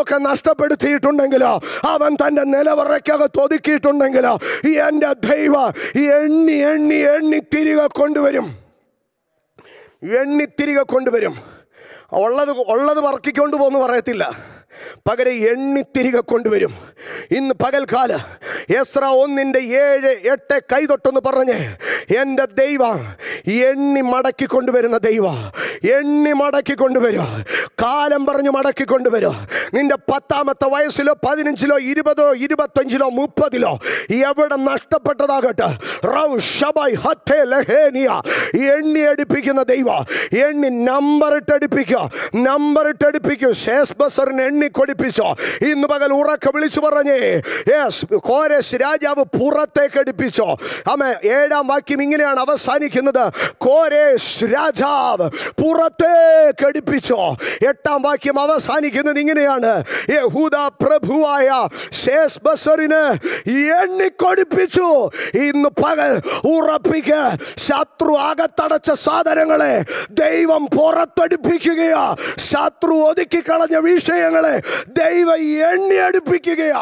Speaker 1: നഷ്ടപ്പെടുത്തിയിട്ടുണ്ടെങ്കിലോ അവൻ തൻ്റെ നിലവറയ്ക്കകത്ത് ഒതുക്കിയിട്ടുണ്ടെങ്കിലോ എൻ്റെ ദൈവ എണ്ണി എണ്ണി എണ്ണി തിരികെ കൊണ്ടുവരും എണ്ണി തിരികെ കൊണ്ടുവരും ഉള്ളത് ഉള്ളത് പറക്കിക്കൊണ്ട് പോകുന്നു പറയത്തില്ല പകരം എണ്ണി തിരികെ കൊണ്ടുവരും ഇന്ന് പകൽക്കാല എസ്ര ഒന്നിൻ്റെ ഏഴ് എട്ട് കൈതൊട്ടെന്ന് പറഞ്ഞ് എൻ്റെ ദൈവ എണ്ണി മടക്കി കൊണ്ടുവരുന്ന ദൈവ എണ്ണി മടക്കി കൊണ്ടുവരും കാലം പറഞ്ഞ് മടക്കി കൊണ്ടുവരും നിന്റെ പത്താമത്തെ വയസ്സിലോ പതിനഞ്ചിലോ ഇരുപതോ ഇരുപത്തഞ്ചിലോ മുപ്പതിലോ എവിടെ നഷ്ടപ്പെട്ടതാകട്ടെ റൗ ഷബായ് ഹത്തേ ലഹേനിയ എണ്ണി അടുപ്പിക്കുന്ന ദൈവ എണ്ണി നമ്പർ ഇട്ടടിപ്പിക്കുക നമ്പർ ഇട്ടടിപ്പിക്കും ശേഷ് ബസറിന് എണ്ണി കൊടുപ്പിച്ചോ ഇന്ന് പകൽ ഉറക്ക വിളിച്ചു പറഞ്ഞേ യെസ് കോരസ് രാജാവ് പുറത്തേക്ക് അടുപ്പിച്ചോ അമ്മ ഏഴാം വാക്യം ഇങ്ങനെയാണ് അവസാനിക്കുന്നത് കോരേഷ് രാജാവ് പുറത്തേക്ക് അടുപ്പിച്ചോ എട്ടാം വാക്യം അവസാനിക്കുന്നത് ഇങ്ങനെയാണ് യഹൂദ പ്രഭുവായ ശേഷ് ബസറിന് എണ്ണിക്കൊടുപ്പിച്ചു ഇന്ന് പകൽ ഉറപ്പിക്ക് ശത്രു അകത്തടച്ച സാധനങ്ങളെ ദൈവം പുറത്തടിപ്പിക്കുകയാ ശത്രു ഒതുക്കി കളഞ്ഞ വിഷയങ്ങളെ ദൈവം എണ്ണി അടുപ്പിക്കുകയാ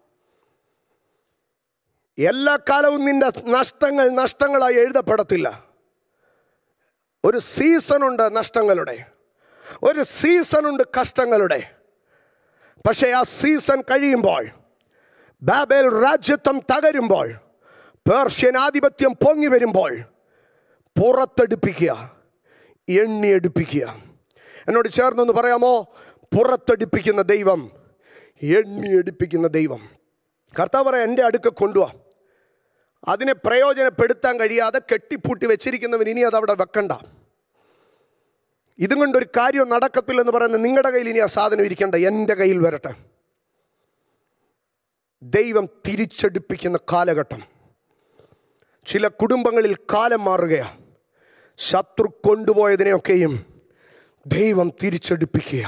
Speaker 1: എല്ലാ കാലവും നിന്റെ നഷ്ടങ്ങൾ നഷ്ടങ്ങളായി എഴുതപ്പെടത്തില്ല ഒരു സീസണുണ്ട് നഷ്ടങ്ങളുടെ ഒരു സീസണുണ്ട് കഷ്ടങ്ങളുടെ പക്ഷേ ആ സീസൺ കഴിയുമ്പോൾ ബാബേൽ രാജ്യത്വം തകരുമ്പോൾ പേർഷ്യൻ ആധിപത്യം പൊങ്ങി വരുമ്പോൾ പുറത്തെടുപ്പിക്കുക എണ്ണിയെടുപ്പിക്കുക എന്നോട് ചേർന്നൊന്ന് പറയാമോ പുറത്തെടുപ്പിക്കുന്ന ദൈവം എണ്ണിയെടുപ്പിക്കുന്ന ദൈവം കർത്താവ് പറയാം എൻ്റെ അടുക്ക കൊണ്ടുവാ അതിനെ പ്രയോജനപ്പെടുത്താൻ കഴിയാതെ കെട്ടിപ്പൂട്ടി വെച്ചിരിക്കുന്നവൻ ഇനി അത് അവിടെ വെക്കണ്ട ഇതും കൊണ്ടൊരു കാര്യം നടക്കത്തില്ലെന്ന് പറയുന്നത് നിങ്ങളുടെ കയ്യിൽ ഇനി ആ സാധനം ഇരിക്കണ്ട എൻ്റെ കയ്യിൽ വരട്ടെ ദൈവം തിരിച്ചെടുപ്പിക്കുന്ന കാലഘട്ടം ചില കുടുംബങ്ങളിൽ കാലം മാറുകയാണ് ശത്രു കൊണ്ടുപോയതിനെയൊക്കെയും ദൈവം തിരിച്ചെടുപ്പിക്കുക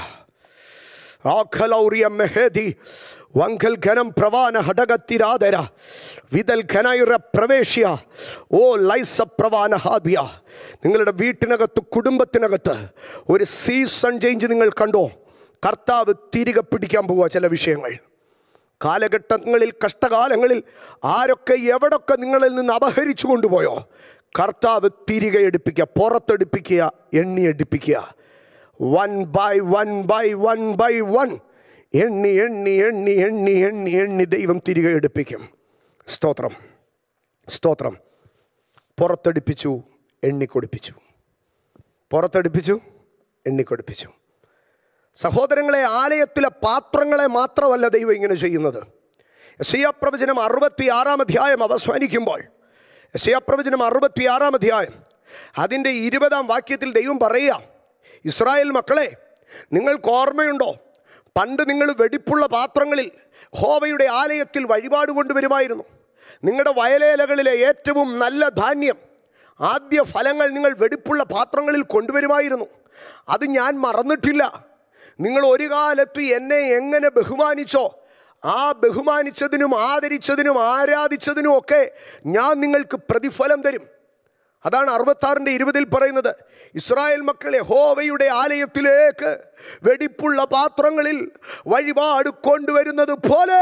Speaker 1: ആഖലൗറിയ മെഹേദി വങ്കൽ ഘനം പ്രവാന ഹടകത്തിരാതര വിതൽ ഘനൈറ പ്രവേശ്യ ഓ ലൈസ പ്രവാന ഹാബിയ നിങ്ങളുടെ വീട്ടിനകത്ത് കുടുംബത്തിനകത്ത് ഒരു സീസൺ ചേഞ്ച് നിങ്ങൾ കണ്ടോ കർത്താവ് തിരികെ പിടിക്കാൻ പോവുക ചില വിഷയങ്ങൾ കാലഘട്ടങ്ങളിൽ കഷ്ടകാലങ്ങളിൽ ആരൊക്കെ എവിടൊക്കെ നിങ്ങളിൽ നിന്ന് അപഹരിച്ചു കൊണ്ടുപോയോ കർത്താവ് തിരികെ എടുപ്പിക്കുക പുറത്തെടുപ്പിക്കുക എണ്ണി എടുപ്പിക്കുക one by one by one by one എണ്ണി എണ്ണി എണ്ണി എണ്ണി എണ്ണി എണ്ണി ദൈവം തിരികെ എടുപ്പിക്കും സ്തോത്രം സ്തോത്രം പുറത്തെടുപ്പിച്ചു എണ്ണിക്കൊടുപ്പിച്ചു പുറത്തെടുപ്പിച്ചു എണ്ണിക്കൊടുപ്പിച്ചു സഹോദരങ്ങളെ ആലയത്തിലെ പാത്രങ്ങളെ മാത്രമല്ല ദൈവം ഇങ്ങനെ ചെയ്യുന്നത് യശയാപ്രവചനം അറുപത്തി ആറാം അധ്യായം അവസാനിക്കുമ്പോൾ യശയാപ്രവചനം അറുപത്തി ആറാം അധ്യായം അതിൻ്റെ ഇരുപതാം വാക്യത്തിൽ ദൈവം പറയുക ഇസ്രായേൽ മക്കളെ നിങ്ങൾക്ക് ഓർമ്മയുണ്ടോ പണ്ട് നിങ്ങൾ വെടിപ്പുള്ള പാത്രങ്ങളിൽ ഹോവയുടെ ആലയത്തിൽ വഴിപാട് കൊണ്ടുവരുമായിരുന്നു നിങ്ങളുടെ വയലേലകളിലെ ഏറ്റവും നല്ല ധാന്യം ആദ്യ ഫലങ്ങൾ നിങ്ങൾ വെടിപ്പുള്ള പാത്രങ്ങളിൽ കൊണ്ടുവരുമായിരുന്നു അത് ഞാൻ മറന്നിട്ടില്ല നിങ്ങൾ ഒരു കാലത്ത് എന്നെ എങ്ങനെ ബഹുമാനിച്ചോ ആ ബഹുമാനിച്ചതിനും ആദരിച്ചതിനും ആരാധിച്ചതിനും ഒക്കെ ഞാൻ നിങ്ങൾക്ക് പ്രതിഫലം തരും അതാണ് അറുപത്താറിൻ്റെ ഇരുപതിൽ പറയുന്നത് ഇസ്രായേൽ മക്കളെ ഹോവയുടെ ആലയത്തിലേക്ക് വെടിപ്പുള്ള പാത്രങ്ങളിൽ വഴിപാട് കൊണ്ടുവരുന്നത് പോലെ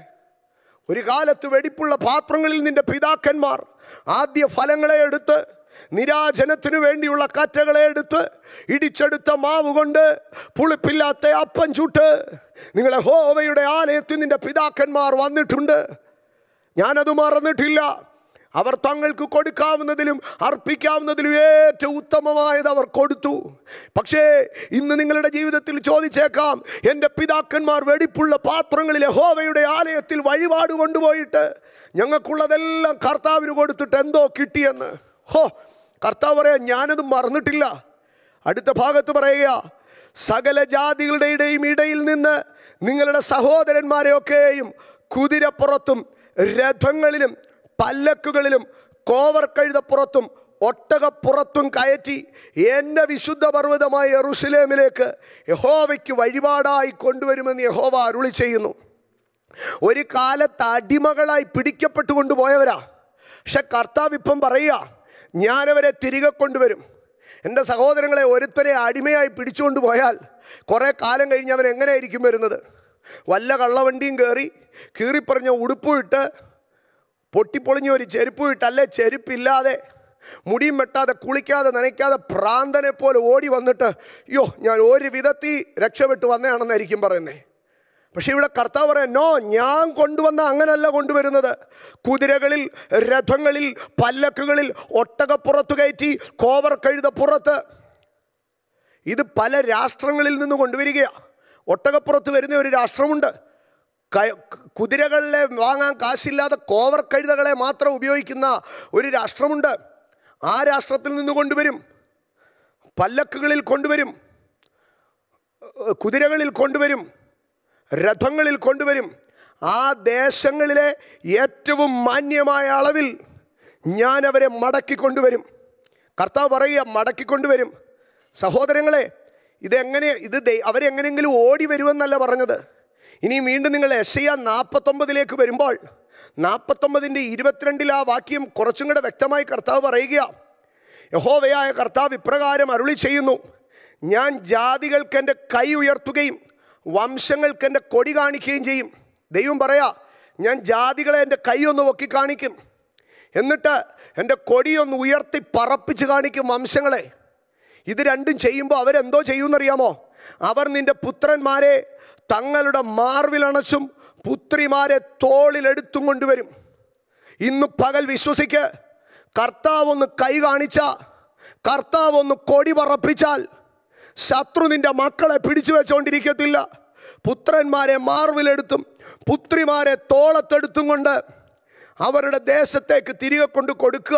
Speaker 1: ഒരു കാലത്ത് വെടിപ്പുള്ള പാത്രങ്ങളിൽ നിന്റെ പിതാക്കന്മാർ ആദ്യ ഫലങ്ങളെ എടുത്ത് നിരാജനത്തിനു വേണ്ടിയുള്ള കറ്റകളെ എടുത്ത് ഇടിച്ചെടുത്ത മാവ് കൊണ്ട് പുളിപ്പില്ലാത്ത അപ്പം ചുട്ട് നിങ്ങളെ ഹോവയുടെ ആലയത്തിൽ നിന്റെ പിതാക്കന്മാർ വന്നിട്ടുണ്ട് ഞാനത് മറന്നിട്ടില്ല അവർ തങ്ങൾക്ക് കൊടുക്കാവുന്നതിലും അർപ്പിക്കാവുന്നതിലും ഏറ്റവും ഉത്തമമായത് അവർ കൊടുത്തു പക്ഷേ ഇന്ന് നിങ്ങളുടെ ജീവിതത്തിൽ ചോദിച്ചേക്കാം എൻ്റെ പിതാക്കന്മാർ വെടിപ്പുള്ള പാത്രങ്ങളിൽ ഹോവയുടെ ആലയത്തിൽ വഴിപാട് കൊണ്ടുപോയിട്ട് ഞങ്ങൾക്കുള്ളതെല്ലാം കർത്താവിന് കൊടുത്തിട്ട് എന്തോ കിട്ടിയെന്ന് ഹോ കർത്താവ് പറയാ ഞാനത് മറന്നിട്ടില്ല അടുത്ത ഭാഗത്ത് പറയുക സകല ജാതികളുടെ ഇടയും ഇടയിൽ നിന്ന് നിങ്ങളുടെ സഹോദരന്മാരെയൊക്കെയും കുതിരപ്പുറത്തും രഥങ്ങളിലും പല്ലക്കുകളിലും കോവർ കഴുതപ്പുറത്തും ഒട്ടകപ്പുറത്തും കയറ്റി എൻ്റെ വിശുദ്ധ പർവ്വതമായ യെറുസലേമിലേക്ക് യഹോവയ്ക്ക് വഴിപാടായി കൊണ്ടുവരുമെന്ന് യഹോവ അരുളി ചെയ്യുന്നു ഒരു കാലത്ത് അടിമകളായി പിടിക്കപ്പെട്ടു കൊണ്ടുപോയവരാ പക്ഷെ കർത്താവ് ഇപ്പം പറയുക ഞാനവരെ തിരികെ കൊണ്ടുവരും എൻ്റെ സഹോദരങ്ങളെ ഒരുത്തരെ അടിമയായി പിടിച്ചുകൊണ്ട് പോയാൽ കുറേ കാലം കഴിഞ്ഞ് അവൻ എങ്ങനെയായിരിക്കും വരുന്നത് വല്ല കള്ളവണ്ടിയും കയറി കീറിപ്പറഞ്ഞ ഉടുപ്പും ഇട്ട് പൊട്ടിപ്പൊളിഞ്ഞ ഒരു ചെരുപ്പും ഇട്ട് അല്ലെ ചെരുപ്പില്ലാതെ മുടിയും വെട്ടാതെ കുളിക്കാതെ നനയ്ക്കാതെ ഭ്രാന്തനെ പോലെ ഓടി വന്നിട്ട് അയ്യോ ഞാൻ ഒരു വിധത്തിൽ രക്ഷപ്പെട്ട് വന്നതാണെന്നായിരിക്കും പറയുന്നത് പക്ഷെ ഇവിടെ കർത്താവ് പറയാം നോ ഞാൻ കൊണ്ടുവന്ന അങ്ങനല്ല കൊണ്ടുവരുന്നത് കുതിരകളിൽ രഥങ്ങളിൽ പല്ലക്കുകളിൽ ഒട്ടകപ്പുറത്ത് കയറ്റി കോവർ കഴുത പുറത്ത് ഇത് പല രാഷ്ട്രങ്ങളിൽ നിന്ന് കൊണ്ടുവരികയാണ് ഒട്ടകപ്പുറത്ത് വരുന്ന ഒരു രാഷ്ട്രമുണ്ട് ക- കുതിരകളിലെ വാങ്ങാൻ കാശില്ലാതെ കോവർ കഴുതകളെ മാത്രം ഉപയോഗിക്കുന്ന ഒരു രാഷ്ട്രമുണ്ട് ആ രാഷ്ട്രത്തിൽ നിന്ന് കൊണ്ടുവരും പല്ലക്കുകളിൽ കൊണ്ടുവരും ഏഹ് കുതിരകളിൽ കൊണ്ടുവരും രഥങ്ങളിൽ കൊണ്ടുവരും ആ ദേശങ്ങളിലെ ഏറ്റവും മാന്യമായ അളവിൽ ഞാൻ അവരെ മടക്കി കൊണ്ടുവരും കർത്താവ് പറയുക മടക്കി കൊണ്ടുവരും സഹോദരങ്ങളെ ഇതെങ്ങനെ ഇത് ദൈ- അവരെങ്ങനെയെങ്കിലും ഓടി വരുമെന്നല്ല പറഞ്ഞത് ഇനി വീണ്ടും നിങ്ങൾ എസ് ഐ നാൽപ്പത്തൊമ്പതിലേക്ക് വരുമ്പോൾ നാൽപ്പത്തൊമ്പതിൻ്റെ ഇരുപത്തിരണ്ടിൽ ആ വാക്യം കുറച്ചും കൂടെ വ്യക്തമായി കർത്താവ് പറയുകയാണ് യഹോവയായ കർത്താവ് ഇപ്രകാരം അരുളി ചെയ്യുന്നു ഞാൻ ജാതികൾക്ക് എൻ്റെ കൈ ഉയർത്തുകയും വംശങ്ങൾക്ക് എൻ്റെ കൊടി കാണിക്കുകയും ചെയ്യും ദൈവം പറയാ ഞാൻ ജാതികളെ എൻ്റെ കൈ ഒന്ന് പൊക്കി കാണിക്കും എന്നിട്ട് എൻ്റെ കൊടിയൊന്ന് ഉയർത്തി പറപ്പിച്ച് കാണിക്കും വംശങ്ങളെ ഇത് രണ്ടും ചെയ്യുമ്പോൾ അവരെന്തോ ചെയ്യുമെന്നറിയാമോ അവർ നിന്റെ പുത്രന്മാരെ തങ്ങളുടെ മാർവിലണച്ചും പുത്രിമാരെ തോളിലെടുത്തും കൊണ്ടുവരും ഇന്ന് പകൽ വിശ്വസിക്ക് കർത്താവ് ഒന്ന് കൈ കാണിച്ച കർത്താവ് ഒന്ന് കൊടി പറപ്പിച്ചാൽ ശത്രു നിന്റെ മക്കളെ പിടിച്ചു വെച്ചുകൊണ്ടിരിക്കത്തില്ല പുത്രന്മാരെ മാർവിലെടുത്തും പുത്രിമാരെ തോളത്തെടുത്തും കൊണ്ട് അവരുടെ ദേശത്തേക്ക് തിരികെ കൊണ്ട് കൊടുക്കുക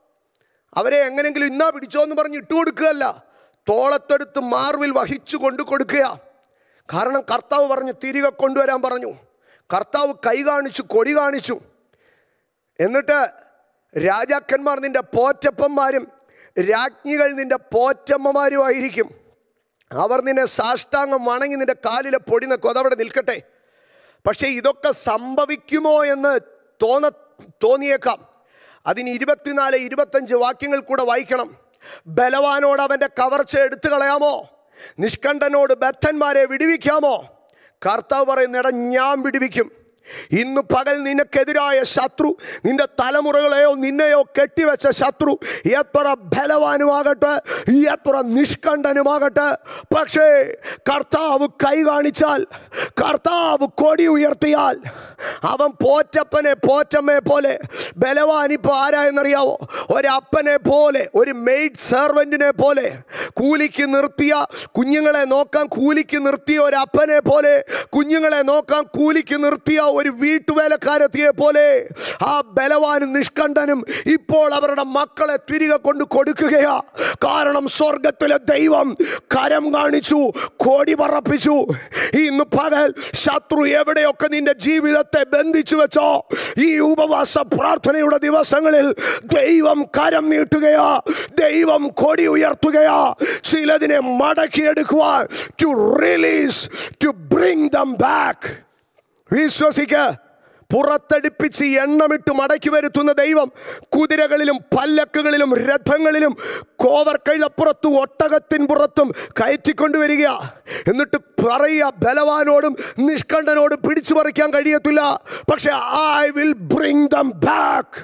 Speaker 1: അവരെ എങ്ങനെങ്കിലും ഇന്നാ പിടിച്ചോ എന്ന് പറഞ്ഞ് ഇട്ടു കൊടുക്കുകയല്ല തോളത്തെടുത്ത് മാർവിൽ വഹിച്ചു കൊണ്ട് കൊടുക്കുക കാരണം കർത്താവ് പറഞ്ഞു തിരികെ കൊണ്ടുവരാൻ പറഞ്ഞു കർത്താവ് കൈ കാണിച്ചു കൊടി കാണിച്ചു എന്നിട്ട് രാജാക്കന്മാർ നിന്റെ പോറ്റപ്പന്മാരും രാജ്ഞികൾ നിന്റെ പോറ്റമ്മമാരും ആയിരിക്കും അവർ നിന്നെ സാഷ്ടാംഗം വണങ്ങി നിന്റെ കാലിലെ പൊടി നക്കും അതവിടെ നിൽക്കട്ടെ പക്ഷേ ഇതൊക്കെ സംഭവിക്കുമോ എന്ന് തോന്ന തോന്നിയേക്കാം അതിന് ഇരുപത്തിനാല് ഇരുപത്തഞ്ച് വാക്യങ്ങൾ കൂടെ വായിക്കണം ബലവാനോട് അവൻ്റെ കവർച്ച എടുത്തു കളയാമോ നിഷ്കണ്ഠനോട് ബദ്ധന്മാരെ വിടുവിക്കാമോ കർത്താവ് പറയുന്നിട ഞാൻ വിടുവിക്കും ഇന്ന് പകൽ നിനക്കെതിരായ ശത്രു നിന്റെ തലമുറകളെയോ നിന്നെയോ കെട്ടിവെച്ച ശത്രു എത്ര ബലവാനുമാകട്ടെ എത്ര നിഷ്കണ്ഠനുമാകട്ടെ പക്ഷേ കർത്താവ് കൈ കാണിച്ചാൽ കർത്താവ് കൊടി ഉയർത്തിയാൽ അവൻ പോറ്റപ്പനെ പോറ്റമ്മയെ പോലെ ബലവാൻ ഇപ്പോൾ ആരായെന്നറിയാവോ ഒരപ്പനെ പോലെ ഒരു മെയ്ഡ് സെർവൻറ്റിനെ പോലെ കൂലിക്ക് നിർത്തിയ കുഞ്ഞുങ്ങളെ നോക്കാൻ കൂലിക്ക് നിർത്തിയ ഒരു അപ്പനെ പോലെ കുഞ്ഞുങ്ങളെ നോക്കാൻ കൂലിക്ക് നിർത്തിയ ഒരു വീട്ടുവേലക്കാരെത്തിയെ പോലെ ആ ബലവാനും നിഷ്കണ്ഠനും ഇപ്പോൾ അവരുടെ മക്കളെ തിരികെ കൊണ്ട് കൊടുക്കുകയാ കാരണം സ്വർഗത്തിലെ ദൈവം കരം കാണിച്ചു കോടി പറപ്പിച്ചു ഇന്ന് പകൽ ശത്രു എവിടെയൊക്കെ നിന്റെ ജീവിതത്തെ ബന്ധിച്ചു വെച്ചോ ഈ ഉപവാസ പ്രാർത്ഥനയുടെ ദിവസങ്ങളിൽ ദൈവം കരം നീട്ടുകയാ ദൈവം കൊടി ഉയർത്തുകയാ ചിലതിനെ മടക്കിയെടുക്കുവാൻ to release to bring them back വിശ്വസിക്ക പുറത്തടിപ്പിച്ച് എണ്ണമിട്ട് മടക്കി വരുത്തുന്ന ദൈവം കുതിരകളിലും പല്ലക്കുകളിലും രഥങ്ങളിലും കോവർ കൈലപ്പുറത്തും ഒട്ടകത്തിൻ പുറത്തും കയറ്റിക്കൊണ്ടുവരിക എന്നിട്ട് പറയുക ബലവാനോടും നിഷ്കണ്ഠനോടും പിടിച്ചു പറിക്കാൻ കഴിയത്തില്ല പക്ഷെ I will bring them back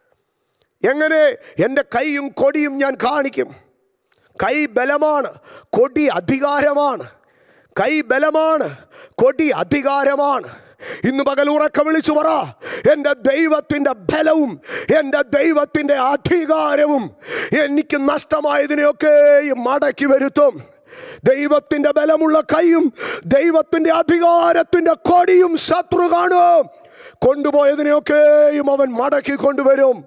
Speaker 1: എങ്ങനെ എൻ്റെ കൈയും കൊടിയും ഞാൻ കാണിക്കും കൈ ബലമാണ് കൊടി അധികാരമാണ് കൈ ബലമാണ് കൊടി അധികാരമാണ് ഇന്ന് പകൽ ഉറക്ക വിളിച്ചു പറ എൻ്റെ ദൈവത്തിൻ്റെ ബലവും എൻ്റെ ദൈവത്തിൻ്റെ അധികാരവും എനിക്ക് നഷ്ടമായതിനെയൊക്കെ മടക്കി വരുത്തും ദൈവത്തിൻ്റെ ബലമുള്ള കൈയും ദൈവത്തിൻ്റെ അധികാരത്തിൻ്റെ കൊടിയും ശത്രു കാണും കൊണ്ടുപോയതിനെയൊക്കെയും അവൻ മടക്കി കൊണ്ടുവരും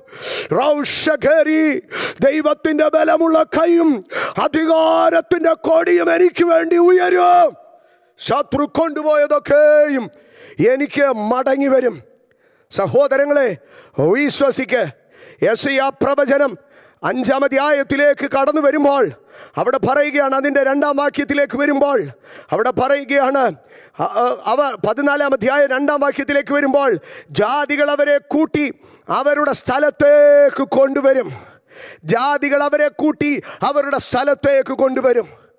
Speaker 1: റൗഷകേരി ദൈവത്തിന്റെ ബലമുള്ള കൈയും അധികാരത്തിന്റെ കൊടിയും എനിക്ക് വേണ്ടി ഉയരും ശത്രു കൊണ്ടുപോയതൊക്കെയും എനിക്ക് മടങ്ങി വരും സഹോദരങ്ങളെ വിശ്വസിക്ക് യശയ പ്രവചനം അഞ്ചാം അധ്യായത്തിലേക്ക് കടന്നു വരുമ്പോൾ അവിടെ പറയുകയാണ് അതിൻ്റെ രണ്ടാം വാക്യത്തിലേക്ക് വരുമ്പോൾ അവിടെ പറയുകയാണ് അ- അ- അവർ പതിനാലാം അധ്യായം രണ്ടാം വാക്യത്തിലേക്ക് വരുമ്പോൾ ജാതികൾ അവരെ കൂട്ടി അവരുടെ സ്ഥലത്തേക്ക് കൊണ്ടുവരും ജാതികൾ അവരെ കൂട്ടി അവരുടെ സ്ഥലത്തേക്ക് കൊണ്ടുവരും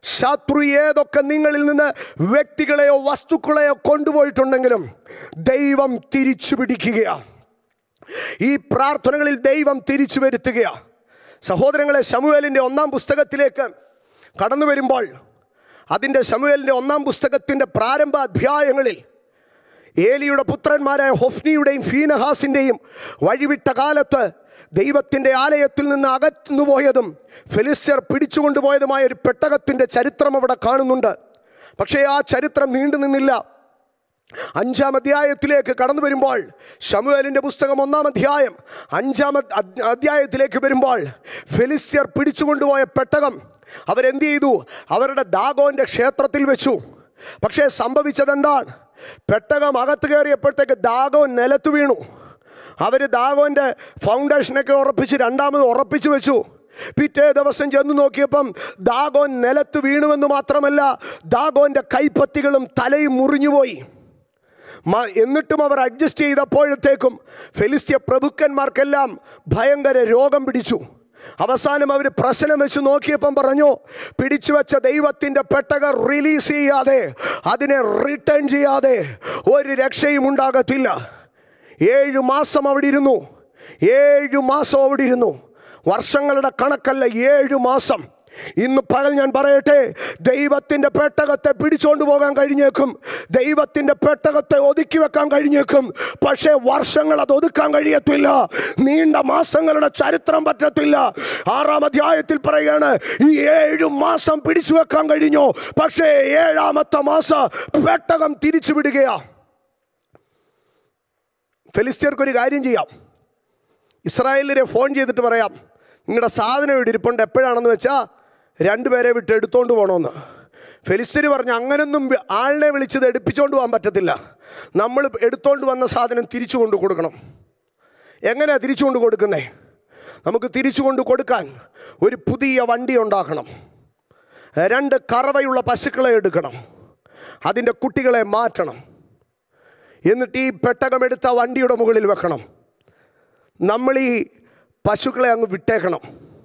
Speaker 1: ശത്രു ഏതൊക്കെ നിങ്ങളിൽ നിന്ന് വ്യക്തികളെയോ വസ്തുക്കളെയോ കൊണ്ടുപോയിട്ടുണ്ടെങ്കിലും ദൈവം തിരിച്ചു പിടിക്കുകയാണ് ഈ പ്രാർത്ഥനകളിൽ ദൈവം തിരിച്ചു വരുത്തുകയാണ് സഹോദരങ്ങളെ ശമുവേലിൻ്റെ ഒന്നാം പുസ്തകത്തിലേക്ക് കടന്നു വരുമ്പോൾ അതിൻ്റെ ശമുവേലിൻ്റെ ഒന്നാം പുസ്തകത്തിൻ്റെ പ്രാരംഭ അധ്യായങ്ങളിൽ ഏലിയുടെ പുത്രന്മാരായ ഹൊഫ്നിയുടെയും ഫീനഹാസിൻ്റെയും വഴിവിട്ട കാലത്ത് ദൈവത്തിൻ്റെ ആലയത്തിൽ നിന്ന് അകന്നുപോയതും ഫെലിസ്ത്യർ പിടിച്ചുകൊണ്ടുപോയതുമായ ഒരു പെട്ടകത്തിൻ്റെ ചരിത്രം അവിടെ കാണുന്നുണ്ട് പക്ഷേ ആ ചരിത്രം നീണ്ടു നിന്നില്ല അഞ്ചാം അധ്യായത്തിലേക്ക് കടന്നു വരുമ്പോൾ ഷമുവേലിൻ്റെ പുസ്തകം ഒന്നാം അധ്യായം അഞ്ചാം അദ്- അധ്യായത്തിലേക്ക് വരുമ്പോൾ ഫെലിസ്ത്യർ പിടിച്ചുകൊണ്ടുപോയ പെട്ടകം അവരെന്ത് ചെയ്തു അവരുടെ ദാഗോന്റെ ക്ഷേത്രത്തിൽ വെച്ചു പക്ഷേ സംഭവിച്ചതെന്താണ് പെട്ടകം അകത്ത് കയറിയപ്പോഴത്തേക്ക് ദാഗോൻ നിലത്ത് വീണു അവർ ദാഗോന്റെ ഫൗണ്ടേഷനൊക്കെ ഉറപ്പിച്ച് രണ്ടാമത് ഉറപ്പിച്ചു വെച്ചു പിറ്റേ ദിവസം ചെന്ന് നോക്കിയപ്പം ദാഗോൻ നിലത്ത് വീണുവെന്ന് മാത്രമല്ല ദാഗോന്റെ കൈപ്പത്തികളും തലയും മുറിഞ്ഞുപോയി മ- എന്നിട്ടും അവർ അഡ്ജസ്റ്റ് ചെയ്തപ്പോഴത്തേക്കും ഫെലിസ്ത്യ പ്രഭുക്കന്മാർക്കെല്ലാം ഭയങ്കര രോഗം പിടിച്ചു അവസാനം അവർ പ്രശ്നം വെച്ച് നോക്കിയപ്പം പറഞ്ഞു പിടിച്ചു വെച്ച ദൈവത്തിൻ്റെ പെട്ടക റിലീസ് ചെയ്യാതെ അതിനെ റിട്ടേൺ ചെയ്യാതെ ഒരു രക്ഷയും ഉണ്ടാകത്തില്ല ഏഴു മാസം അവിടെ ഇരുന്നു ഏഴു മാസം അവിടെ ഇരുന്നു വർഷങ്ങളുടെ കണക്കല്ല ഏഴു മാസം ഇന്ന് പകൽ ഞാൻ പറയട്ടെ ദൈവത്തിൻ്റെ പെട്ടകത്തെ പിടിച്ചോണ്ട് പോകാൻ കഴിഞ്ഞേക്കും ദൈവത്തിൻ്റെ പെട്ടകത്തെ ഒതുക്കി വെക്കാൻ കഴിഞ്ഞേക്കും പക്ഷേ വർഷങ്ങൾ അത് ഒതുക്കാൻ കഴിയത്തില്ല നീണ്ട മാസങ്ങളുടെ ചരിത്രം പറ്റത്തില്ല ആറാം അധ്യായത്തിൽ പറയുകയാണ് ഈ ഏഴു മാസം പിടിച്ചു വെക്കാൻ കഴിഞ്ഞു പക്ഷേ ഏഴാമത്തെ മാസം പെട്ടകം തിരിച്ചു വിടുകയാ ഫെലിസ്തീർക്കൊരു കാര്യം ചെയ്യാം ഇസ്രായേലിനെ ഫോൺ ചെയ്തിട്ട് പറയാം നിങ്ങളുടെ സാധനം ഇവിടെ ഇരിപ്പുണ്ട് എപ്പോഴാണെന്ന് വെച്ചാൽ രണ്ടുപേരെ വിട്ട് എടുത്തോണ്ട് പോകണമെന്ന് ഫെലിസ്തീന് പറഞ്ഞു അങ്ങനൊന്നും വി- ആളിനെ വിളിച്ചത് എടുപ്പിച്ചോണ്ട് പോകാൻ പറ്റത്തില്ല നമ്മൾ എടുത്തോണ്ട് വന്ന സാധനം തിരിച്ചു കൊണ്ട് കൊടുക്കണം എങ്ങനെയാണ് തിരിച്ചു കൊണ്ട് കൊടുക്കുന്നേ നമുക്ക് തിരിച്ചു കൊണ്ട് കൊടുക്കാൻ ഒരു പുതിയ വണ്ടി ഉണ്ടാക്കണം രണ്ട് കറവയുള്ള പശുക്കളെ എടുക്കണം അതിൻ്റെ കുട്ടികളെ മാറ്റണം എന്നിട്ട് ഈ പെട്ടകമെടുത്ത വണ്ടിയുടെ മുകളിൽ വെക്കണം നമ്മൾ ഈ പശുക്കളെ അങ്ങ് വിട്ടേക്കണം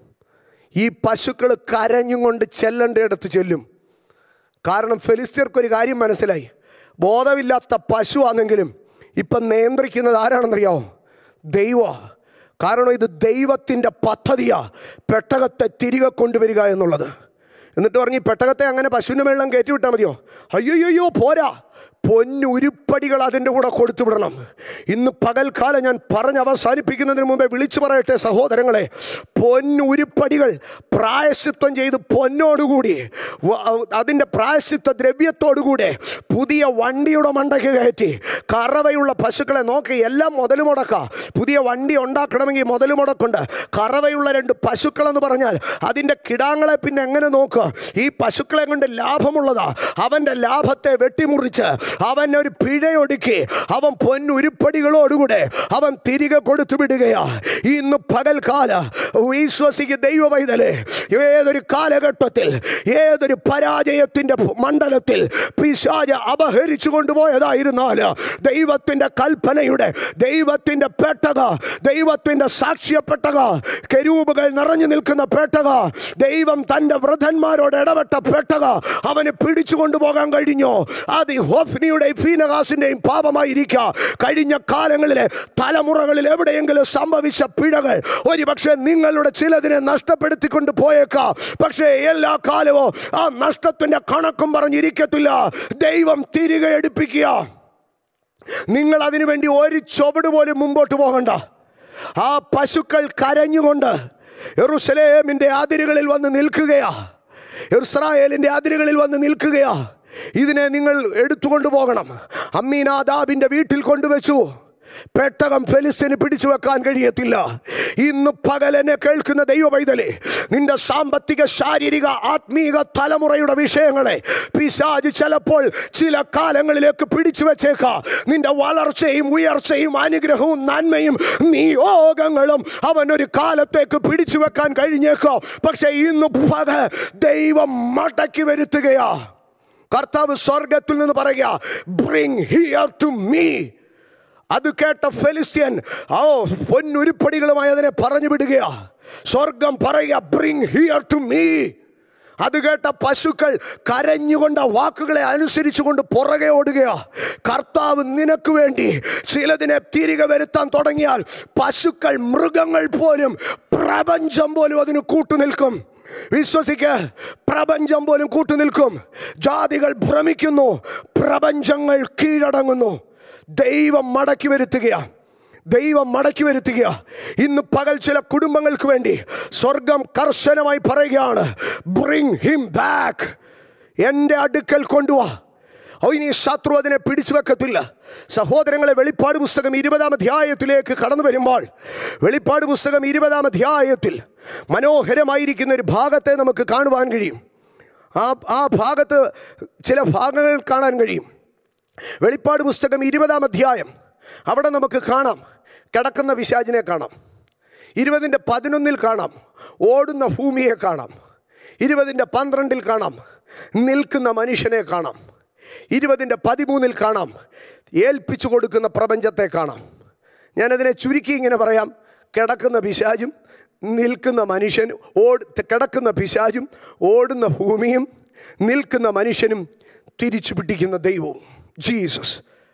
Speaker 1: ഈ പശുക്കൾ കരഞ്ഞും കൊണ്ട് ചെല്ലേണ്ടയിടത്ത് ചെല്ലും കാരണം ഫെലിസ്തീർക്കൊരു കാര്യം മനസ്സിലായി ബോധമില്ലാത്ത പശുവാണെങ്കിലും ഇപ്പം നിയന്ത്രിക്കുന്നത് ആരാണെന്നറിയാമോ ദൈവ കാരണം ഇത് ദൈവത്തിൻ്റെ പദ്ധതിയാ പെട്ടകത്തെ തിരികെ കൊണ്ടുവരിക എന്നുള്ളത് എന്നിട്ട് പറഞ്ഞ് ഈ പെട്ടകത്തെ അങ്ങനെ പശുവിൻ്റെ വെള്ളം കയറ്റി വിട്ടാൽ മതിയോ അയ്യോയ്യോ പോരാ പൊന്നുരുപ്പടികൾ അതിൻ്റെ കൂടെ കൊടുത്തു വിടണം ഇന്ന് പകൽക്കാലം ഞാൻ പറഞ്ഞ് അവസാനിപ്പിക്കുന്നതിന് മുമ്പേ വിളിച്ചു പറയട്ടെ സഹോദരങ്ങളെ പൊന്നുരുപ്പടികൾ പ്രായശ്ചിത്വം ചെയ്ത് പൊന്നോടുകൂടി വ- അതിൻ്റെ പ്രായശ്ചിത്ത ദ്രവ്യത്തോടുകൂടെ പുതിയ വണ്ടിയുടെ മണ്ടയ്ക്ക് കയറ്റി കറവയുള്ള പശുക്കളെ നോക്കി എല്ലാം മുതൽ മുടക്ക പുതിയ വണ്ടി ഉണ്ടാക്കണമെങ്കിൽ മുതൽ മുടക്കുണ്ട് കറവയുള്ള രണ്ട് പശുക്കളെന്ന് പറഞ്ഞാൽ അതിൻ്റെ കിടാങ്ങളെ പിന്നെ എങ്ങനെ നോക്കുക ഈ പശുക്കളെ കൊണ്ട് ലാഭമുള്ളതാ അവൻ്റെ ലാഭത്തെ വെട്ടിമുറിച്ച് അവൻ ഒരു പിഴയൊടുക്കി അവൻ പൊന്നുരുപ്പടികളോടുകൂടെ അവൻ തിരികെ കൊടുത്തു വിടുകയാ ഇന്ന് പകൽക്കാല വിശ്വസിക്ക് ദൈവ പൈതലേ ഏതൊരു കാലഘട്ടത്തിൽ ഏതൊരു പരാജയത്തിൻ്റെ മണ്ഡലത്തിൽ പിശാജ് അപഹരിച്ചു കൊണ്ടുപോയതായിരുന്നാൽ ദൈവത്തിൻ്റെ കൽപ്പനയുടെ ദൈവത്തിൻ്റെ പെട്ടക ദൈവത്തിൻ്റെ സാക്ഷ്യപ്പെട്ടക കരൂപുകൾ നിറഞ്ഞു നിൽക്കുന്ന പെട്ടക ദൈവം തൻ്റെ വൃദ്ധന്മാരോട് ഇടപെട്ട പെട്ടക അവന് പിടിച്ചു കൊണ്ടുപോകാൻ കഴിഞ്ഞു അത് ഹോഫ്നിയുടെയും ഫീനഹാസിൻ്റെയും പാപമായിരിക്കാം കഴിഞ്ഞ കാലങ്ങളിലെ തലമുറകളിൽ എവിടെയെങ്കിലും സംഭവിച്ച പിഴകൾ ഒരുപക്ഷെ നിങ്ങളുടെ ചിലതിനെ നഷ്ടപ്പെടുത്തിക്കൊണ്ട് പോയേക്കാം പക്ഷേ എല്ലാ കാലവും ആ നഷ്ടത്തിന്റെ കണക്കും പറഞ്ഞിരിക്കത്തില്ല ദൈവം തിരികെ എടുപ്പിക്കുക നിങ്ങൾ അതിനു വേണ്ടി ഒരു ചുവട് പോലും മുമ്പോട്ട് പോകണ്ട ആ പശുക്കൾ കരഞ്ഞുകൊണ്ട് യെറൂശലേമിൻ്റെ അതിരുകളിൽ വന്ന് നിൽക്കുകയാ ഇസ്രായേലിൻ്റെ അതിരുകളിൽ വന്ന് നിൽക്കുകയാ ഇതിനെ നിങ്ങൾ എടുത്തുകൊണ്ട് പോകണം അമ്മീനാദാബിൻ്റെ വീട്ടിൽ കൊണ്ടുവച്ചു പെട്ടകം ഫെലിസ്തീന് പിടിച്ചു വെക്കാൻ കഴിയത്തില്ല ഇന്ന് പകലെന്നെ കേൾക്കുന്ന ദൈവ പൈതലേ നിന്റെ സാമ്പത്തിക ശാരീരിക ആത്മീക തലമുറയുടെ വിഷയങ്ങളെ പിശാജ് ചിലപ്പോൾ ചില കാലങ്ങളിലേക്ക് പിടിച്ചു വെച്ചേക്കാം നിന്റെ വളർച്ചയും ഉയർച്ചയും അനുഗ്രഹവും നന്മയും നിയോഗങ്ങളും അവൻ ഒരു കാലത്തേക്ക് പിടിച്ചു വെക്കാൻ കഴിഞ്ഞേക്കാം പക്ഷെ ഇന്ന് പക ദൈവം മടക്കി വരുത്തുകയാ കർത്താവ് സ്വർഗത്തിൽ നിന്ന് പറയുക ബ്രിങ് ഹിയർ ടു മീ അത് കേട്ട ഫെലിസ്ത്യൻ ഓ പൊന്നുരുപ്പടികളുമായി അതിനെ പറഞ്ഞു വിടുകയാ സ്വർഗം പറയുക ബ്രിങ് ഹിയർ ടു മീ അത് കേട്ട പശുക്കൾ കരഞ്ഞുകൊണ്ട് ആ വാക്കുകളെ അനുസരിച്ചുകൊണ്ട് പുറകെ ഓടുകയാ കർത്താവ് നിനക്ക് വേണ്ടി ചിലതിനെ തിരികെ വരുത്താൻ തുടങ്ങിയാൽ പശുക്കൾ മൃഗങ്ങൾ പോലും പ്രപഞ്ചം പോലും അതിന് കൂട്ടുനിൽക്കും വിശ്വസിക്ക് പ്രപഞ്ചം പോലും കൂട്ടുനിൽക്കും ജാതികൾ ഭ്രമിക്കുന്നു പ്രപഞ്ചങ്ങൾ കീഴടങ്ങുന്നു ദൈവം മടക്കി വരുത്തുകയാണ് ദൈവം മടക്കി വരുത്തുക ഇന്ന് പകൽ ചില കുടുംബങ്ങൾക്ക് വേണ്ടി സ്വർഗം കർശനമായി പറയുകയാണ് ബ്രിങ് ഹിം ബാക്ക് എൻ്റെ അടുക്കൽ കൊണ്ടുവാ ഓ ഇനി ശത്രു അതിനെ പിടിച്ചു വെക്കത്തില്ല സഹോദരങ്ങളെ വെളിപ്പാട് പുസ്തകം ഇരുപതാം അധ്യായത്തിലേക്ക് കടന്നു വരുമ്പോൾ വെളിപ്പാട് പുസ്തകം ഇരുപതാം അധ്യായത്തിൽ മനോഹരമായിരിക്കുന്ന ഒരു ഭാഗത്തെ നമുക്ക് കാണുവാൻ കഴിയും ആ ആ ഭാഗത്ത് ചില ഭാഗങ്ങൾ കാണാൻ കഴിയും വെളിപ്പാട് പുസ്തകം ഇരുപതാം അധ്യായം അവിടെ നമുക്ക് കാണാം കിടക്കുന്ന വിശാചിനെ കാണാം ഇരുപതിൻ്റെ പതിനൊന്നിൽ കാണാം ഓടുന്ന ഭൂമിയെ കാണാം ഇരുപതിൻ്റെ പന്ത്രണ്ടിൽ കാണാം നിൽക്കുന്ന മനുഷ്യനെ കാണാം ഇരുപതിൻ്റെ പതിമൂന്നിൽ കാണാം ഏൽപ്പിച്ചു കൊടുക്കുന്ന പ്രപഞ്ചത്തെ കാണാം ഞാനതിനെ ചുരുക്കി ഇങ്ങനെ പറയാം കിടക്കുന്ന പിശാചും നിൽക്കുന്ന മനുഷ്യൻ ഓട് കിടക്കുന്ന പിശാചും ഓടുന്ന ഭൂമിയും നിൽക്കുന്ന മനുഷ്യനും തിരിച്ചു പിടിക്കുന്ന ദൈവവും ജീസസ്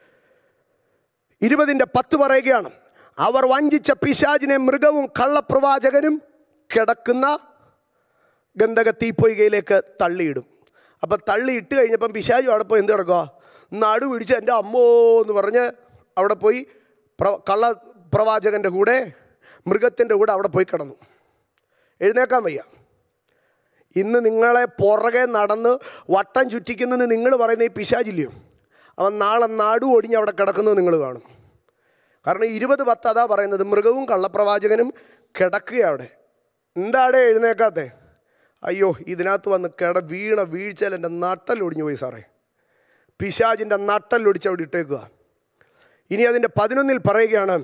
Speaker 1: ഇരുപതിൻ്റെ പത്ത് പറയുകയാണ് അവർ വഞ്ചിച്ച പിശാചിനെ മൃഗവും കള്ളപ്രവാചകനും കിടക്കുന്ന ഗന്ധക തീപ്പൊയ്കയിലേക്ക് തള്ളിയിടും അപ്പം തള്ളിയിട്ട് കഴിഞ്ഞപ്പം പിശാചു അവിടെ പോയി എന്ത് കിടക്കുക നടു പിടിച്ച് എൻ്റെ അമ്മോ എന്ന് പറഞ്ഞ് അവിടെ പോയി പ്ര കള്ള പ്രവാചകൻ്റെ കൂടെ മൃഗത്തിൻ്റെ കൂടെ അവിടെ പോയി കിടന്നു എഴുന്നേക്കാൻ വയ്യ ഇന്ന് നിങ്ങളെ പുറകെ നടന്ന് വട്ടം ചുറ്റിക്കുന്നെന്ന് നിങ്ങൾ പറയുന്ന ഈ പിശാചില്ലയോ അവൻ നാളെ നടു ഒടിഞ്ഞ് അവിടെ കിടക്കുന്നത് നിങ്ങൾ കാണും കാരണം ഇരുപത് പത്ത് അതാ പറയുന്നത് മൃഗവും കള്ളപ്രവാചകനും കിടക്കുക അവിടെ എന്താടെ എഴുന്നേക്കാത്തെ അയ്യോ ഇതിനകത്ത് വന്ന് കിട വീണ വീഴ്ചയിൽ എൻ്റെ നട്ടലൊടിഞ്ഞു പോയി സാറേ പിശാജിൻ്റെ നട്ടലൊടിച്ച് അവിടെ ഇട്ടേക്കുക ഇനി അതിൻ്റെ പതിനൊന്നിൽ പറയുകയാണ്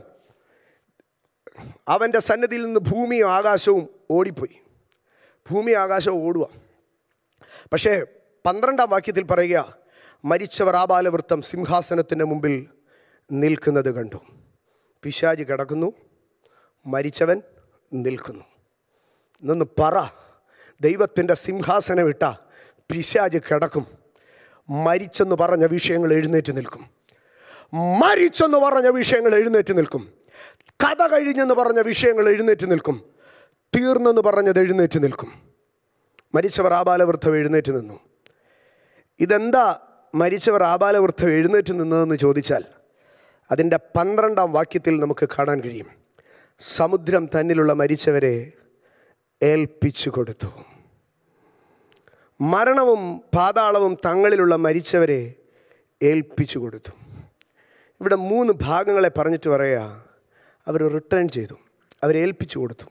Speaker 1: അവൻ്റെ സന്നദ്ധിയിൽ നിന്ന് ഭൂമിയും ആകാശവും ഓടിപ്പോയി ഭൂമി ആകാശവും ഓടുക പക്ഷേ പന്ത്രണ്ടാം വാക്യത്തിൽ പറയുക മരിച്ചവർ ആബാലവൃത്തം സിംഹാസനത്തിൻ്റെ മുമ്പിൽ നിൽക്കുന്നത് കണ്ടു പിശാജ് കിടക്കുന്നു മരിച്ചവൻ നിൽക്കുന്നു ഇന്നൊന്ന് പറ ദൈവത്തിൻ്റെ സിംഹാസനം ഇട്ട പിശാജ് കിടക്കും മരിച്ചെന്ന് പറഞ്ഞ വിഷയങ്ങൾ എഴുന്നേറ്റ് നിൽക്കും മരിച്ചെന്ന് പറഞ്ഞ വിഷയങ്ങൾ എഴുന്നേറ്റ് നിൽക്കും കഥ കഴിഞ്ഞെന്ന് പറഞ്ഞ വിഷയങ്ങൾ എഴുന്നേറ്റ് നിൽക്കും തീർന്നെന്ന് പറഞ്ഞത് എഴുന്നേറ്റ് നിൽക്കും മരിച്ചവർ ആബാലവൃദ്ധം എഴുന്നേറ്റ് നിന്നു ഇതെന്താ മരിച്ചവർ ആബാലവൃദ്ധം എഴുന്നേറ്റ് നിന്നതെന്ന് ചോദിച്ചാൽ അതിൻ്റെ പന്ത്രണ്ടാം വാക്യത്തിൽ നമുക്ക് കാണാൻ കഴിയും സമുദ്രം തന്നിലുള്ള മരിച്ചവരെ ഏൽപ്പിച്ചു കൊടുത്തു മരണവും പാതാളവും തങ്ങളിലുള്ള മരിച്ചവരെ ഏൽപ്പിച്ചു കൊടുത്തു ഇവിടെ മൂന്ന് ഭാഗങ്ങളെ പറഞ്ഞിട്ട് പറയുക അവർ റിട്ടേൺ ചെയ്തു അവരെ ഏൽപ്പിച്ചു കൊടുത്തു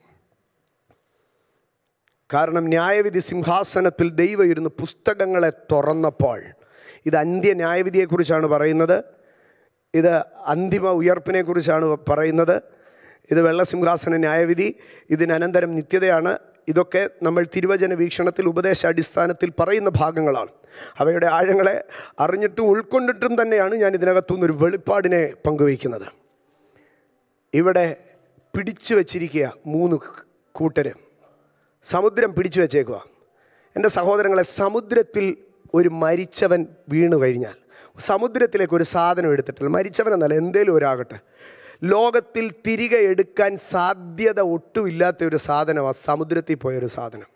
Speaker 1: കാരണം ന്യായവിധി സിംഹാസനത്തിൽ ദൈവം ഇരുന്ന് പുസ്തകങ്ങളെ തുറന്നപ്പോൾ ഇത് അന്ത്യ ന്യായവിധിയെക്കുറിച്ചാണ് പറയുന്നത് ഇത് അന്തിമ ഉയർപ്പിനെക്കുറിച്ചാണ് പറയുന്നത് ഇത് വെള്ളസിംഹാസന ന്യായവിധി ഇതിനനന്തരം നിത്യതയാണ് ഇതൊക്കെ നമ്മൾ തിരുവചന വീക്ഷണത്തിൽ ഉപദേശ അടിസ്ഥാനത്തിൽ പറയുന്ന ഭാഗങ്ങളാണ് അവയുടെ ആഴങ്ങളെ അറിഞ്ഞിട്ടും ഉൾക്കൊണ്ടിട്ടും തന്നെയാണ് ഞാൻ ഇതിനകത്തുനിന്ന് ഒരു വെളിപ്പാടിനെ പങ്കുവയ്ക്കുന്നത് ഇവിടെ പിടിച്ചു വച്ചിരിക്കുക മൂന്ന് കൂട്ടര് സമുദ്രം പിടിച്ചു വെച്ചേക്കുക എൻ്റെ സഹോദരങ്ങളെ സമുദ്രത്തിൽ ഒരു മരിച്ചവൻ വീണു കഴിഞ്ഞാൽ സമുദ്രത്തിലേക്ക് ഒരു സാധനം എടുത്തിട്ടില്ല മരിച്ചവനെന്നല്ല എന്തേലും ഒരാകട്ടെ ലോകത്തിൽ തിരികെ എടുക്കാൻ സാധ്യത ഒട്ടുമില്ലാത്ത ഒരു സാധനമാണ് സമുദ്രത്തിൽ പോയൊരു സാധനം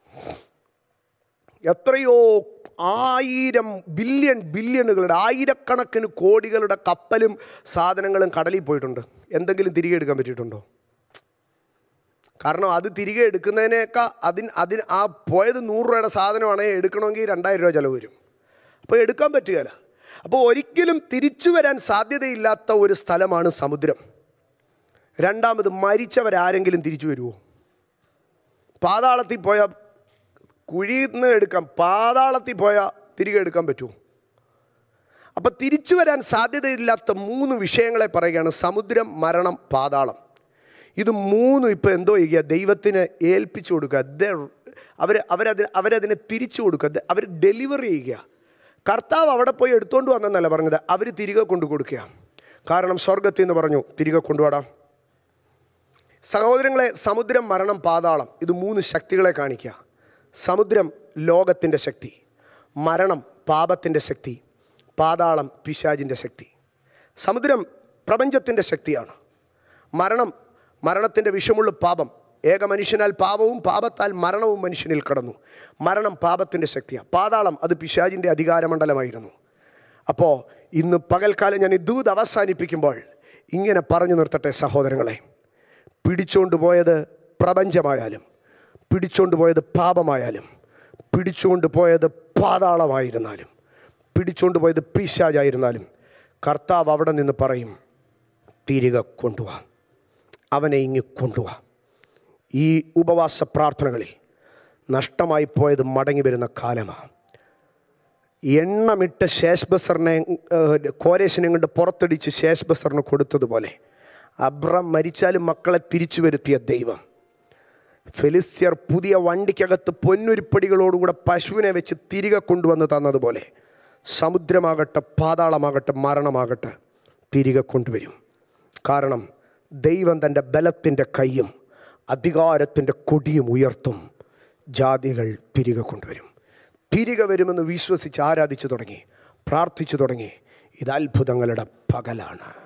Speaker 1: എത്രയോ ആയിരം ബില്യൺ ബില്യണുകളുടെ ആയിരക്കണക്കിന് കോടികളുടെ കപ്പലും സാധനങ്ങളും കടലിൽ പോയിട്ടുണ്ട് എന്തെങ്കിലും തിരികെ എടുക്കാൻ പറ്റിയിട്ടുണ്ടോ കാരണം അത് തിരികെ എടുക്കുന്നതിനേക്കാൾ അതിന് അതിന് ആ പോയത് നൂറ് രൂപയുടെ സാധനമാണെങ്കിൽ എടുക്കണമെങ്കിൽ രണ്ടായിരം രൂപ ചിലവ് വരും അപ്പോൾ എടുക്കാൻ പറ്റുകയില്ല അപ്പോൾ ഒരിക്കലും തിരിച്ചു വരാൻ സാധ്യതയില്ലാത്ത ഒരു സ്ഥലമാണ് സമുദ്രം രണ്ടാമത് മരിച്ചവരാരെങ്കിലും തിരിച്ചു വരുമോ പാതാളത്തിൽ പോയ കുഴിയിൽ നിന്ന് എടുക്കാം പാതാളത്തിൽ പോയാൽ തിരികെ എടുക്കാൻ പറ്റുമോ അപ്പം തിരിച്ചു വരാൻ സാധ്യതയില്ലാത്ത മൂന്ന് വിഷയങ്ങളെ പറയുകയാണ് സമുദ്രം മരണം പാതാളം ഇത് മൂന്നും ഇപ്പോൾ എന്തോ ചെയ്യുക ദൈവത്തിന് ഏൽപ്പിച്ചു കൊടുക്കുക അവർ അവരതിന് അവരതിനെ തിരിച്ചു കൊടുക്കുക അവർ ഡെലിവറി ചെയ്യുക കർത്താവ് അവിടെ പോയി എടുത്തുകൊണ്ട് വന്നെന്നല്ല പറഞ്ഞത് അവർ തിരികെ കൊണ്ടു കൊടുക്കുക കാരണം സ്വർഗത്തിൽ നിന്ന് പറഞ്ഞു തിരികെ കൊണ്ടുപോടാം സഹോദരങ്ങളെ സമുദ്രം മരണം പാതാളം ഇത് മൂന്ന് ശക്തികളെ കാണിക്കുക സമുദ്രം ലോകത്തിൻ്റെ ശക്തി മരണം പാപത്തിൻ്റെ ശക്തി പാതാളം പിശാജിൻ്റെ ശക്തി സമുദ്രം പ്രപഞ്ചത്തിൻ്റെ ശക്തിയാണ് മരണം മരണത്തിൻ്റെ വിഷമുള്ള പാപം ഏക മനുഷ്യനാൽ പാപവും പാപത്താൽ മരണവും മനുഷ്യനിൽ കടന്നു മരണം പാപത്തിൻ്റെ ശക്തിയാണ് പാതാളം അത് പിശാജിൻ്റെ അധികാരമണ്ഡലമായിരുന്നു അപ്പോൾ ഇന്ന് പകൽക്കാലം ഞാൻ ഈ ദൂത് അവസാനിപ്പിക്കുമ്പോൾ ഇങ്ങനെ പറഞ്ഞു നിർത്തട്ടെ സഹോദരങ്ങളെ പിടിച്ചുകൊണ്ട് പോയത് പ്രപഞ്ചമായാലും പിടിച്ചുകൊണ്ട് പോയത് പാപമായാലും പിടിച്ചുകൊണ്ട് പോയത് പാതാളമായിരുന്നാലും പിടിച്ചുകൊണ്ട് പോയത് പിശാജായിരുന്നാലും കർത്താവ് അവിടെ നിന്ന് പറയും തിരികെ കൊണ്ടുപോവാം അവനെ ഇങ്ങ് കൊണ്ടുപോവാം ഈ ഉപവാസ പ്രാർത്ഥനകളിൽ നഷ്ടമായി പോയത് മടങ്ങി വരുന്ന കാലമാണ് എണ്ണമിട്ട് ശേഷ് ബസറിനെ ഏഹ്, കോരേശിനെ കൊണ്ട് പുറത്തടിച്ച് ശേഷ് ബസറിന് കൊടുത്തതുപോലെ അബ്രം മരിച്ചാലും മക്കളെ തിരിച്ചു വരുത്തിയ ദൈവം ഫെലിസ്ത്യർ പുതിയ വണ്ടിക്കകത്ത് പൊന്നുരുപ്പടികളോടുകൂടെ പശുവിനെ വെച്ച് തിരികെ കൊണ്ടുവന്ന് തന്നതുപോലെ സമുദ്രമാകട്ടെ പാതാളമാകട്ടെ മരണമാകട്ടെ തിരികെ കൊണ്ടുവരും കാരണം ദൈവം തൻ്റെ ബലത്തിൻ്റെ കൈയും അധികാരത്തിൻ്റെ കൊടിയും ഉയർത്തും ജാതികൾ തിരികെ കൊണ്ടുവരും തിരികെ വരുമെന്ന് വിശ്വസിച്ച് ആരാധിച്ചു തുടങ്ങി പ്രാർത്ഥിച്ചു തുടങ്ങി ഇത് അത്ഭുതങ്ങളുടെ പകലാണ്